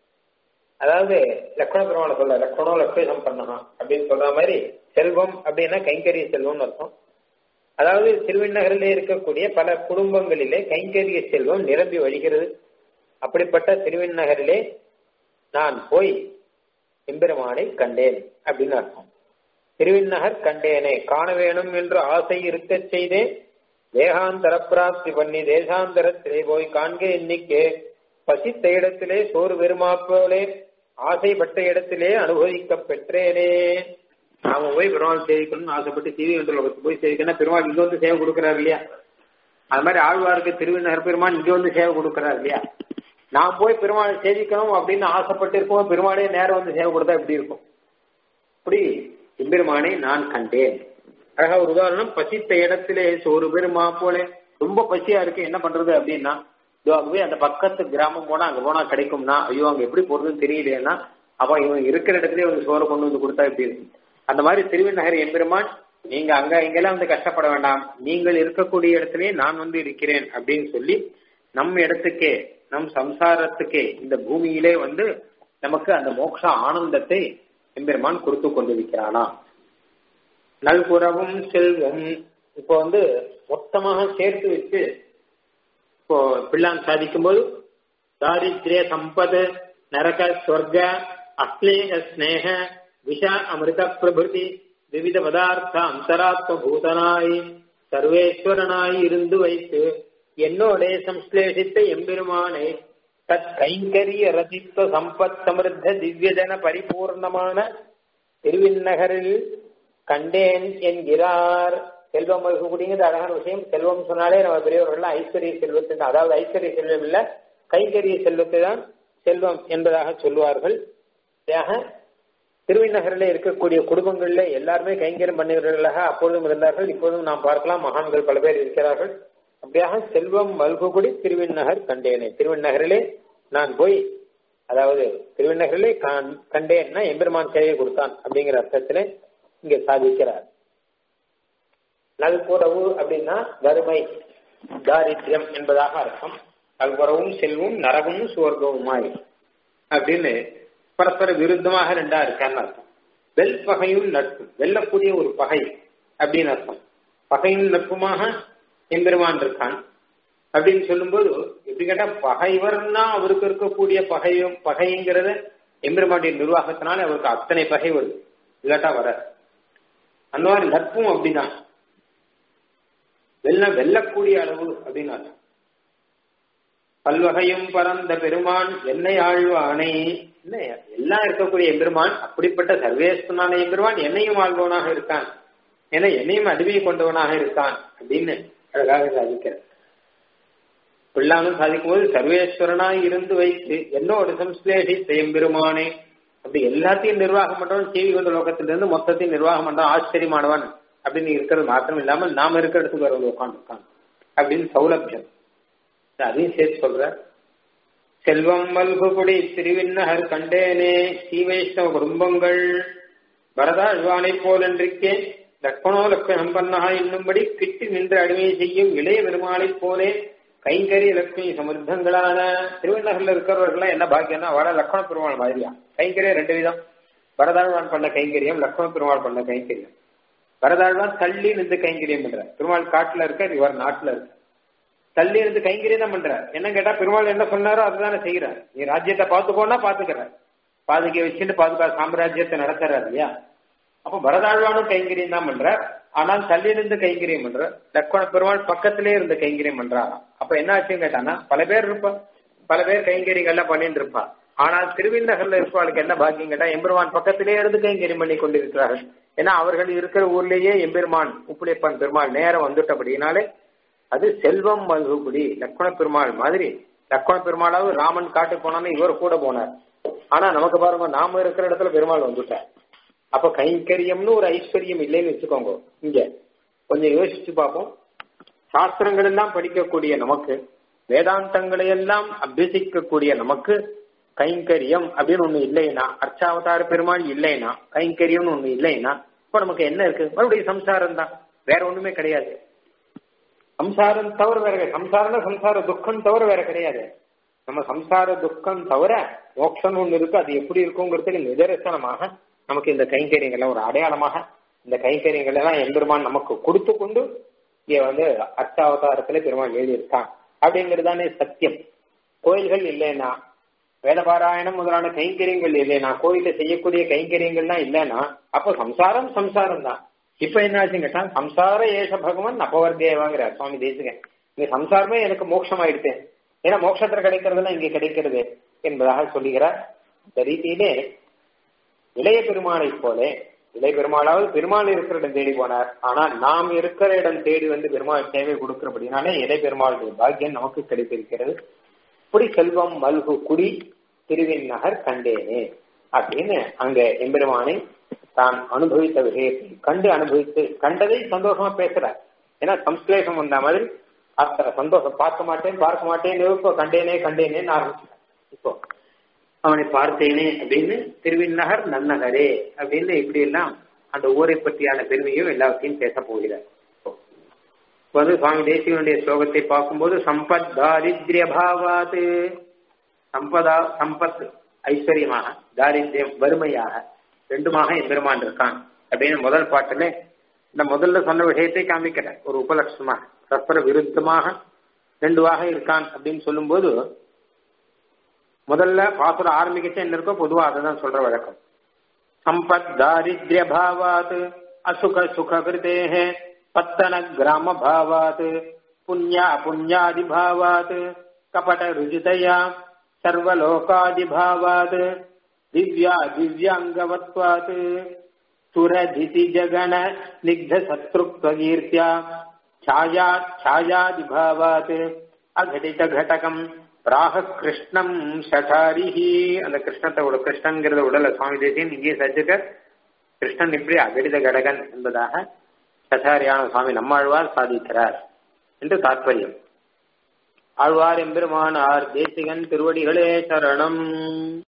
அதாவது லக்ஷ்மண பெருமாளை சொல்ல லக்ஷ்மணம் லக்ஷ்மணம் பண்ணணும் அப்படின்னு சொல்ற மாதிரி செல்வம் அப்படின்னா கைங்கரிய செல்வம்னு அர்த்தம் அதாவது திருவிண்ணகரிலே இருக்கக்கூடிய பல குடும்பங்களிலே கைங்கரிய செல்வம் நிரம்பி வழிகிறது அப்படிப்பட்ட திருவிண்ணகரிலே நான் போய் எம்பெருமானை கண்டேன் அப்படின்னு அர்த்தம் திருவிண்ணகர் கண்டேனே காண வேணும் என்று ஆசை இருக்கச் செய்தேன் தேகாந்தர பிராப்தி பண்ணி தேசாந்தரத்திலே போய் காண்க எண்ணிக்கே பசித்த இடத்திலே சோறு வெறுமா போலே ஆசைப்பட்ட இடத்திலே அனுபவிக்க பெற்றேனே நாம போய் பெருமாள் சேவிக்கணும்னு ஆசைப்பட்டு தீவி கண்டலோகத்துக்கு போய் சேவிக்கணும் பெருமாள் இங்க வந்து சேவை கொடுக்கிறார் இல்லையா அது மாதிரி ஆழ்வாருக்கு திருவிண்ணகர் பெருமாள் இங்க வந்து சேவை கொடுக்கிறார் இல்லையா நான் போய் பெருமாள் சேவிக்கணும் அப்படின்னு ஆசைப்பட்டு இருக்கோம் பெருமாளே நேரம் வந்து சேவை கொடுத்தா எப்படி இருக்கும் இப்படி எம்பெருமானை நான் கண்டேன் அழகா ஒரு உதாரணம் பசித்த இடத்திலே சோறு பெருமா போல ரொம்ப பசியா இருக்கு என்ன பண்றது அப்படின்னா இதோ அங்க போய் அந்த பக்கத்து கிராமம் போனா அங்க போனா கிடைக்கும்னா ஐயோ அங்க எப்படி போறதுன்னு தெரியலையேன்னா அப்ப இவன் இருக்கிற இடத்துலயே வந்து சோறு கொண்டு வந்து கொடுத்தா எப்படி இருக்கும் அந்த மாதிரி திருவிநகர் எம்பெருமான் நீங்க அங்க இங்கெல்லாம் வந்து கஷ்டப்பட வேண்டாம் நீங்கள் இருக்கக்கூடிய இடத்திலே நான் வந்து இருக்கிறேன் அப்படின்னு சொல்லி நம் இடத்துக்கே நம் சம்சாரத்துக்கே இந்த பூமியிலே வந்து நமக்கு அந்த மோட்ச ஆனந்தத்தை எம்பெருமான் கொடுத்து கொண்டிருக்கிறானா நல்குறவும் செல்வம் இப்போ வந்து மொத்தமாக சேர்த்து வச்சு இப்போ பிள்ளான் சாதிக்கும் போது தாரித்ரிய சம்பத் நரக சொர்க்க அஸ்லேக ஸ்னேக விஷ அமிர்த பிரபுதி விவித பதார்த்த அந்தராத்ம பூதனாய் சர்வேஸ்வரனாய் இருந்து வைத்து என்னோட சம்ஸ்லேஷித்த எம்பெருமானை தத் கைங்கரிய ரதித்வ சம்பத் சமிருத்த திவ்யஜன பரிபூர்ணமான திருவிண்ணகரில் கண்டேன் என்கிறார் செல்வம் இருக்கக்கூடியது அழகான விஷயம் செல்வம் சொன்னாலே நம்ம பெரியவர்கள் ஐஸ்வர்ய செல்வத்தை தான் அதாவது ஐஸ்வர்ய செல்வம் இல்ல கைங்கரிய செல்வத்தை தான் செல்வம் என்பதாக சொல்லுவார்கள் ஆக திருவிநகரில் இருக்கக்கூடிய குடும்பங்கள்ல எல்லாருமே கைங்கரியம் பண்ணுகிறவர்களாக அப்பொழுதும் இருந்தார்கள் இப்பொழுதும் நாம் பார்க்கலாம் மகான்கள் பல பேர் இருக்கிறார்கள் அப்படியாக செல்வம் மல்குகுடி திருவிநகர் கண்டேனே திருவிநகரிலே நான் போய் அதாவது திருவிநகரிலே கண்டேன்னா எம்பெருமான் சேவை கொடுத்தான் அப்படிங்கிற அர்த்தத்திலே இங்க சாதிக்கிறார் நல்குறவு அப்படின்னா வறுமை தாரித்யம் என்பதாக அர்த்தம் நல்குறவும் செல்வம் நரகமும் சுவர்க்கவுமாய் அப்படின்னு பரஸ்பர விருத்தமாக ரெண்டா இருக்கான்னு அர்த்தம் வெல் பகையும் நட்பு வெல்லக்கூடிய ஒரு பகை அப்படின்னு அர்த்தம் பகையும் நட்புமாக எம்பெருமான் இருக்கான் அப்படின்னு சொல்லும்போது எப்படி கேட்டா பகைவர்னா அவருக்கு இருக்கக்கூடிய பகையும் பகைங்கிறத எம்பெருமானுடைய நிர்வாகத்தினால அவருக்கு அத்தனை பகை வருது இல்லாட்டா வர அந்த மாதிரி நட்பும் அப்படிதான் வெல்ல வெல்லக்கூடிய அளவு அப்படின்னு அர்த்தம் பல்வகையும் பரந்த பெருமான் என்னை ஆழ்வானே என்ன எல்லாம் இருக்கக்கூடிய எம்பெருமான் அப்படிப்பட்ட சர்வேஸ்வனான எம்பெருமான் என்னையும் ஆழ்வனாக இருக்கான் என என்னையும் அடிமை கொண்டவனாக இருக்கான் அப்படின்னு அழகாக சாதிக்கிறார் பிள்ளானும் சாதிக்கும் போது சர்வேஸ்வரனாய் இருந்து வைத்து என்னோட சம்ஸ்லேஷித்த எம்பெருமானே அப்படி எல்லாத்தையும் நிர்வாகம் பண்றவன் செய்தி கொண்ட லோகத்திலிருந்து மொத்தத்தையும் நிர்வாகம் பண்றான் ஆச்சரியமானவன் அப்படின்னு இருக்கிறது மாத்திரம் இல்லாமல் நாம இருக்கிற இடத்துக்கு வரவங்க உட்காந்துருக்கான் அப்படின்னு சௌலபியம் அதையும் சேர்த்து சொல்ற செல்வம் மல்குபுடி திருவிண்ணகர் கண்டேனே சீவைஷ்ணவ குடும்பங்கள் பரதாழ்வானை போல் என்றிருக்கே லக்ஷ்மணோ லக்ஷ்மணம் பண்ணா என்னும்படி கிட்டி நின்று அடிமை செய்யும் இளைய பெருமாளைப் போலே கைங்கரி லட்சுமி சமுர்த்தங்களான திருவண்ணகர்ல இருக்கிறவர்கள் என்ன பாக்கியம்னா வர லக்ஷ்மண பெருமாள் மாதிரியா கைங்கரியம் ரெண்டு விதம் பரதாழ்வான் பண்ண கைங்கரியம் லக்ஷ்மண பெருமாள் பண்ண கைங்கரியம் பரதாழ்வான் தள்ளி நின்று கைங்கரியம் பண்ற பெருமாள் காட்டுல இருக்க இவர் நாட்டுல இருக்க தள்ளி இருந்து கைங்கரியம் தான் பண்ற என்ன கேட்டா பெருமாள் என்ன சொன்னாரோ அதுதானே செய்யறார் நீ ராஜ்யத்தை பாத்துக்கோன்னா பாத்துக்கிற பாதுகை வச்சுட்டு பாதுகா சாம்ராஜ்யத்தை நடத்துறாரு இல்லையா அப்ப பரதாழ்வானும் கைங்கரியம் தான் பண்ற ஆனால் தள்ளி இருந்து கைங்கரியம் பண்ற லக்ஷ்மண பெருமாள் பக்கத்திலே இருந்து கைங்கரியம் பண்றாராம் அப்ப என்ன ஆச்சுன்னு கேட்டானா பல பேர் இருப்பா பல பேர் கைங்கரியங்கள்லாம் பண்ணிட்டு இருப்பா ஆனால் திருவிந்தகர்ல இருப்பவளுக்கு என்ன பாக்கியம் கேட்டா எம்பெருமான் பக்கத்திலே இருந்து கைங்கரியம் பண்ணி கொண்டிருக்கிறார்கள் ஏன்னா அவர்கள் இருக்கிற ஊர்லயே எம்பெருமான் உப்புளியப்பன் பெருமாள் நேரம் வந்துட்டபடினாலே அது செல்வம் மல்குபடி லக்ஷ்மண பெருமாள் மாதிரி லக்ஷ்மண பெருமாளாவது ராமன் காட்டுக்கு போனாலும் இவர் கூட போனார் ஆனா நமக்கு பாருங்க நாம இருக்கிற இடத்துல பெருமாள் வந்துட்டார் அப்ப கைங்கரியம்னு ஒரு ஐஸ்வர்யம் இல்லைன்னு வச்சுக்கோங்க இங்க கொஞ்சம் யோசிச்சு பார்ப்போம் சாஸ்திரங்கள் எல்லாம் படிக்கக்கூடிய நமக்கு வேதாந்தங்களை எல்லாம் அபியசிக்கக்கூடிய நமக்கு கைங்கரியம் அப்படின்னு ஒண்ணு இல்லைன்னா அர்ச்சாவதார பெருமாள் இல்லைன்னா கைங்கரியம்னு ஒண்ணு இல்லைன்னா இப்ப நமக்கு என்ன இருக்கு மறுபடியும் சம்சாரம் தான் வேற ஒண்ணுமே கிடையாது சம்சாரம் தவிர வேற சம்சாரம்னா சம்சார துக்கம் தவிர வேற கிடையாது நம்ம சம்சார துக்கம் தவிர மோட்சம் ஒண்ணு இருக்கு அது எப்படி இருக்குங்கிறதுக்கு நிதர்சனமாக நமக்கு இந்த கைங்கரியங்கள்லாம் ஒரு அடையாளமாக இந்த கைங்கரியங்கள் எல்லாம் எம்பெருமான் நமக்கு கொடுத்து கொண்டு இங்க வந்து அர்த்தாவதாரத்துல பெருமாள் எழுதியிருக்கான் அப்படிங்கிறதானே சத்தியம் கோயில்கள் இல்லைன்னா வேதபாராயணம் முதலான கைங்கரியங்கள் இல்லைன்னா கோயில செய்யக்கூடிய கைங்கரியங்கள்லாம் இல்லைன்னா அப்ப சம்சாரம் சம்சாரம் தான் இப்ப என்ன ஆச்சுன்னு கேட்டா சம்சார ஏஷ பகவான் அப்பவர்த்தேவாங்கிறார் சுவாமி தேசிகன் இந்த சம்சாரமே எனக்கு மோட்சம் ஆயிடுச்சு ஏன்னா மோட்சத்துல கிடைக்கிறதுலாம் இங்க கிடைக்கிறது என்பதாக சொல்லுகிறார் இந்த ரீதியிலே இளைய பெருமாளை போல இளைய பெருமாளாவது பெருமாள் இருக்கிற இடம் தேடி போனார் ஆனால் நாம் இருக்கிற இடம் தேடி வந்து பெருமாள் தேவை கொடுக்கிறபடினாலே இளைய பெருமாளுடைய பாக்கியம் நமக்கு கிடைத்திருக்கிறது இப்படி செல்வம் மல்கு குடி திருவின் நகர் கண்டேனே அப்படின்னு அங்க எம்பெருமானை தான் அனுபவித்த விஷயத்தை கண்டு அனுபவித்து கண்டதை சந்தோஷமா பேசுறார் ஏன்னா சம்ஸ்லேஷம் வந்த மாதிரி அத்தனை சந்தோஷம் பார்க்க மாட்டேன் பார்க்க மாட்டேன் இப்போ கண்டேனே கண்டேனேன்னு ஆரம்பிச்சார் இப்போ அவனை பார்த்தேனே அப்படின்னு திருவிநகர் நன்னகரே அப்படின்னு இப்படி எல்லாம் அந்த ஊரை பற்றியான பெருமையும் எல்லாத்தையும் பேச போகிறார் வந்து சுவாமி தேசியனுடைய ஸ்லோகத்தை பார்க்கும்போது சம்பத் தாரித்ய பாவாத்து சம்பதா சம்பத் ஐஸ்வர்யமாக தாரித்யம் வறுமையாக ரெண்டுமாக எம்பெருமான் இருக்கான் அப்படின்னு முதல் பாட்டுல இந்த முதல்ல சொன்ன விஷயத்தை காமிக்கிறேன் ஒரு உபலட்சணமாக பரஸ்பர விருத்தமாக ரெண்டுவாக இருக்கான் அப்படின்னு சொல்லும்போது முதல்ல பாசுரம் ஆரம்பிக்கச்சே என்ன இருக்கோ பொதுவா அதை தான் சொல்ற வழக்கம் சம்பத் தாரித்ய பாவாத் அசுக சுக கிருதேஹ பத்தன கிராம பாவாத் புண்ணியா புண்ணியாதி பாவாத் கபட ருஜிதயா சர்வலோகாதி பாவாத் திவ்யா திவ்யாங்கவத்வாத் சுரதிதி ஜகன ஸ்னிக்த சத்ருக்வகீர்த்தியா छाया छायादिभावात् அகடித கடகம் பிராக கிருஷ்ணம் சடாரிஹி அந்த கிருஷ்ணத்தோட கிருஷ்ணங்கிறத உடல சுவாமி தேசியன் இங்கே சர்ச்சிக்க கிருஷ்ணன் இப்படி அகடித கடகன் என்பதாக சட்டாரியான சுவாமி நம்மாழ்வார் சாதிக்கிறார் என்று தாற்பயம் ஆழ்வார் எம்பெருமானார் தேசிகன் திருவடிகளே சரணம்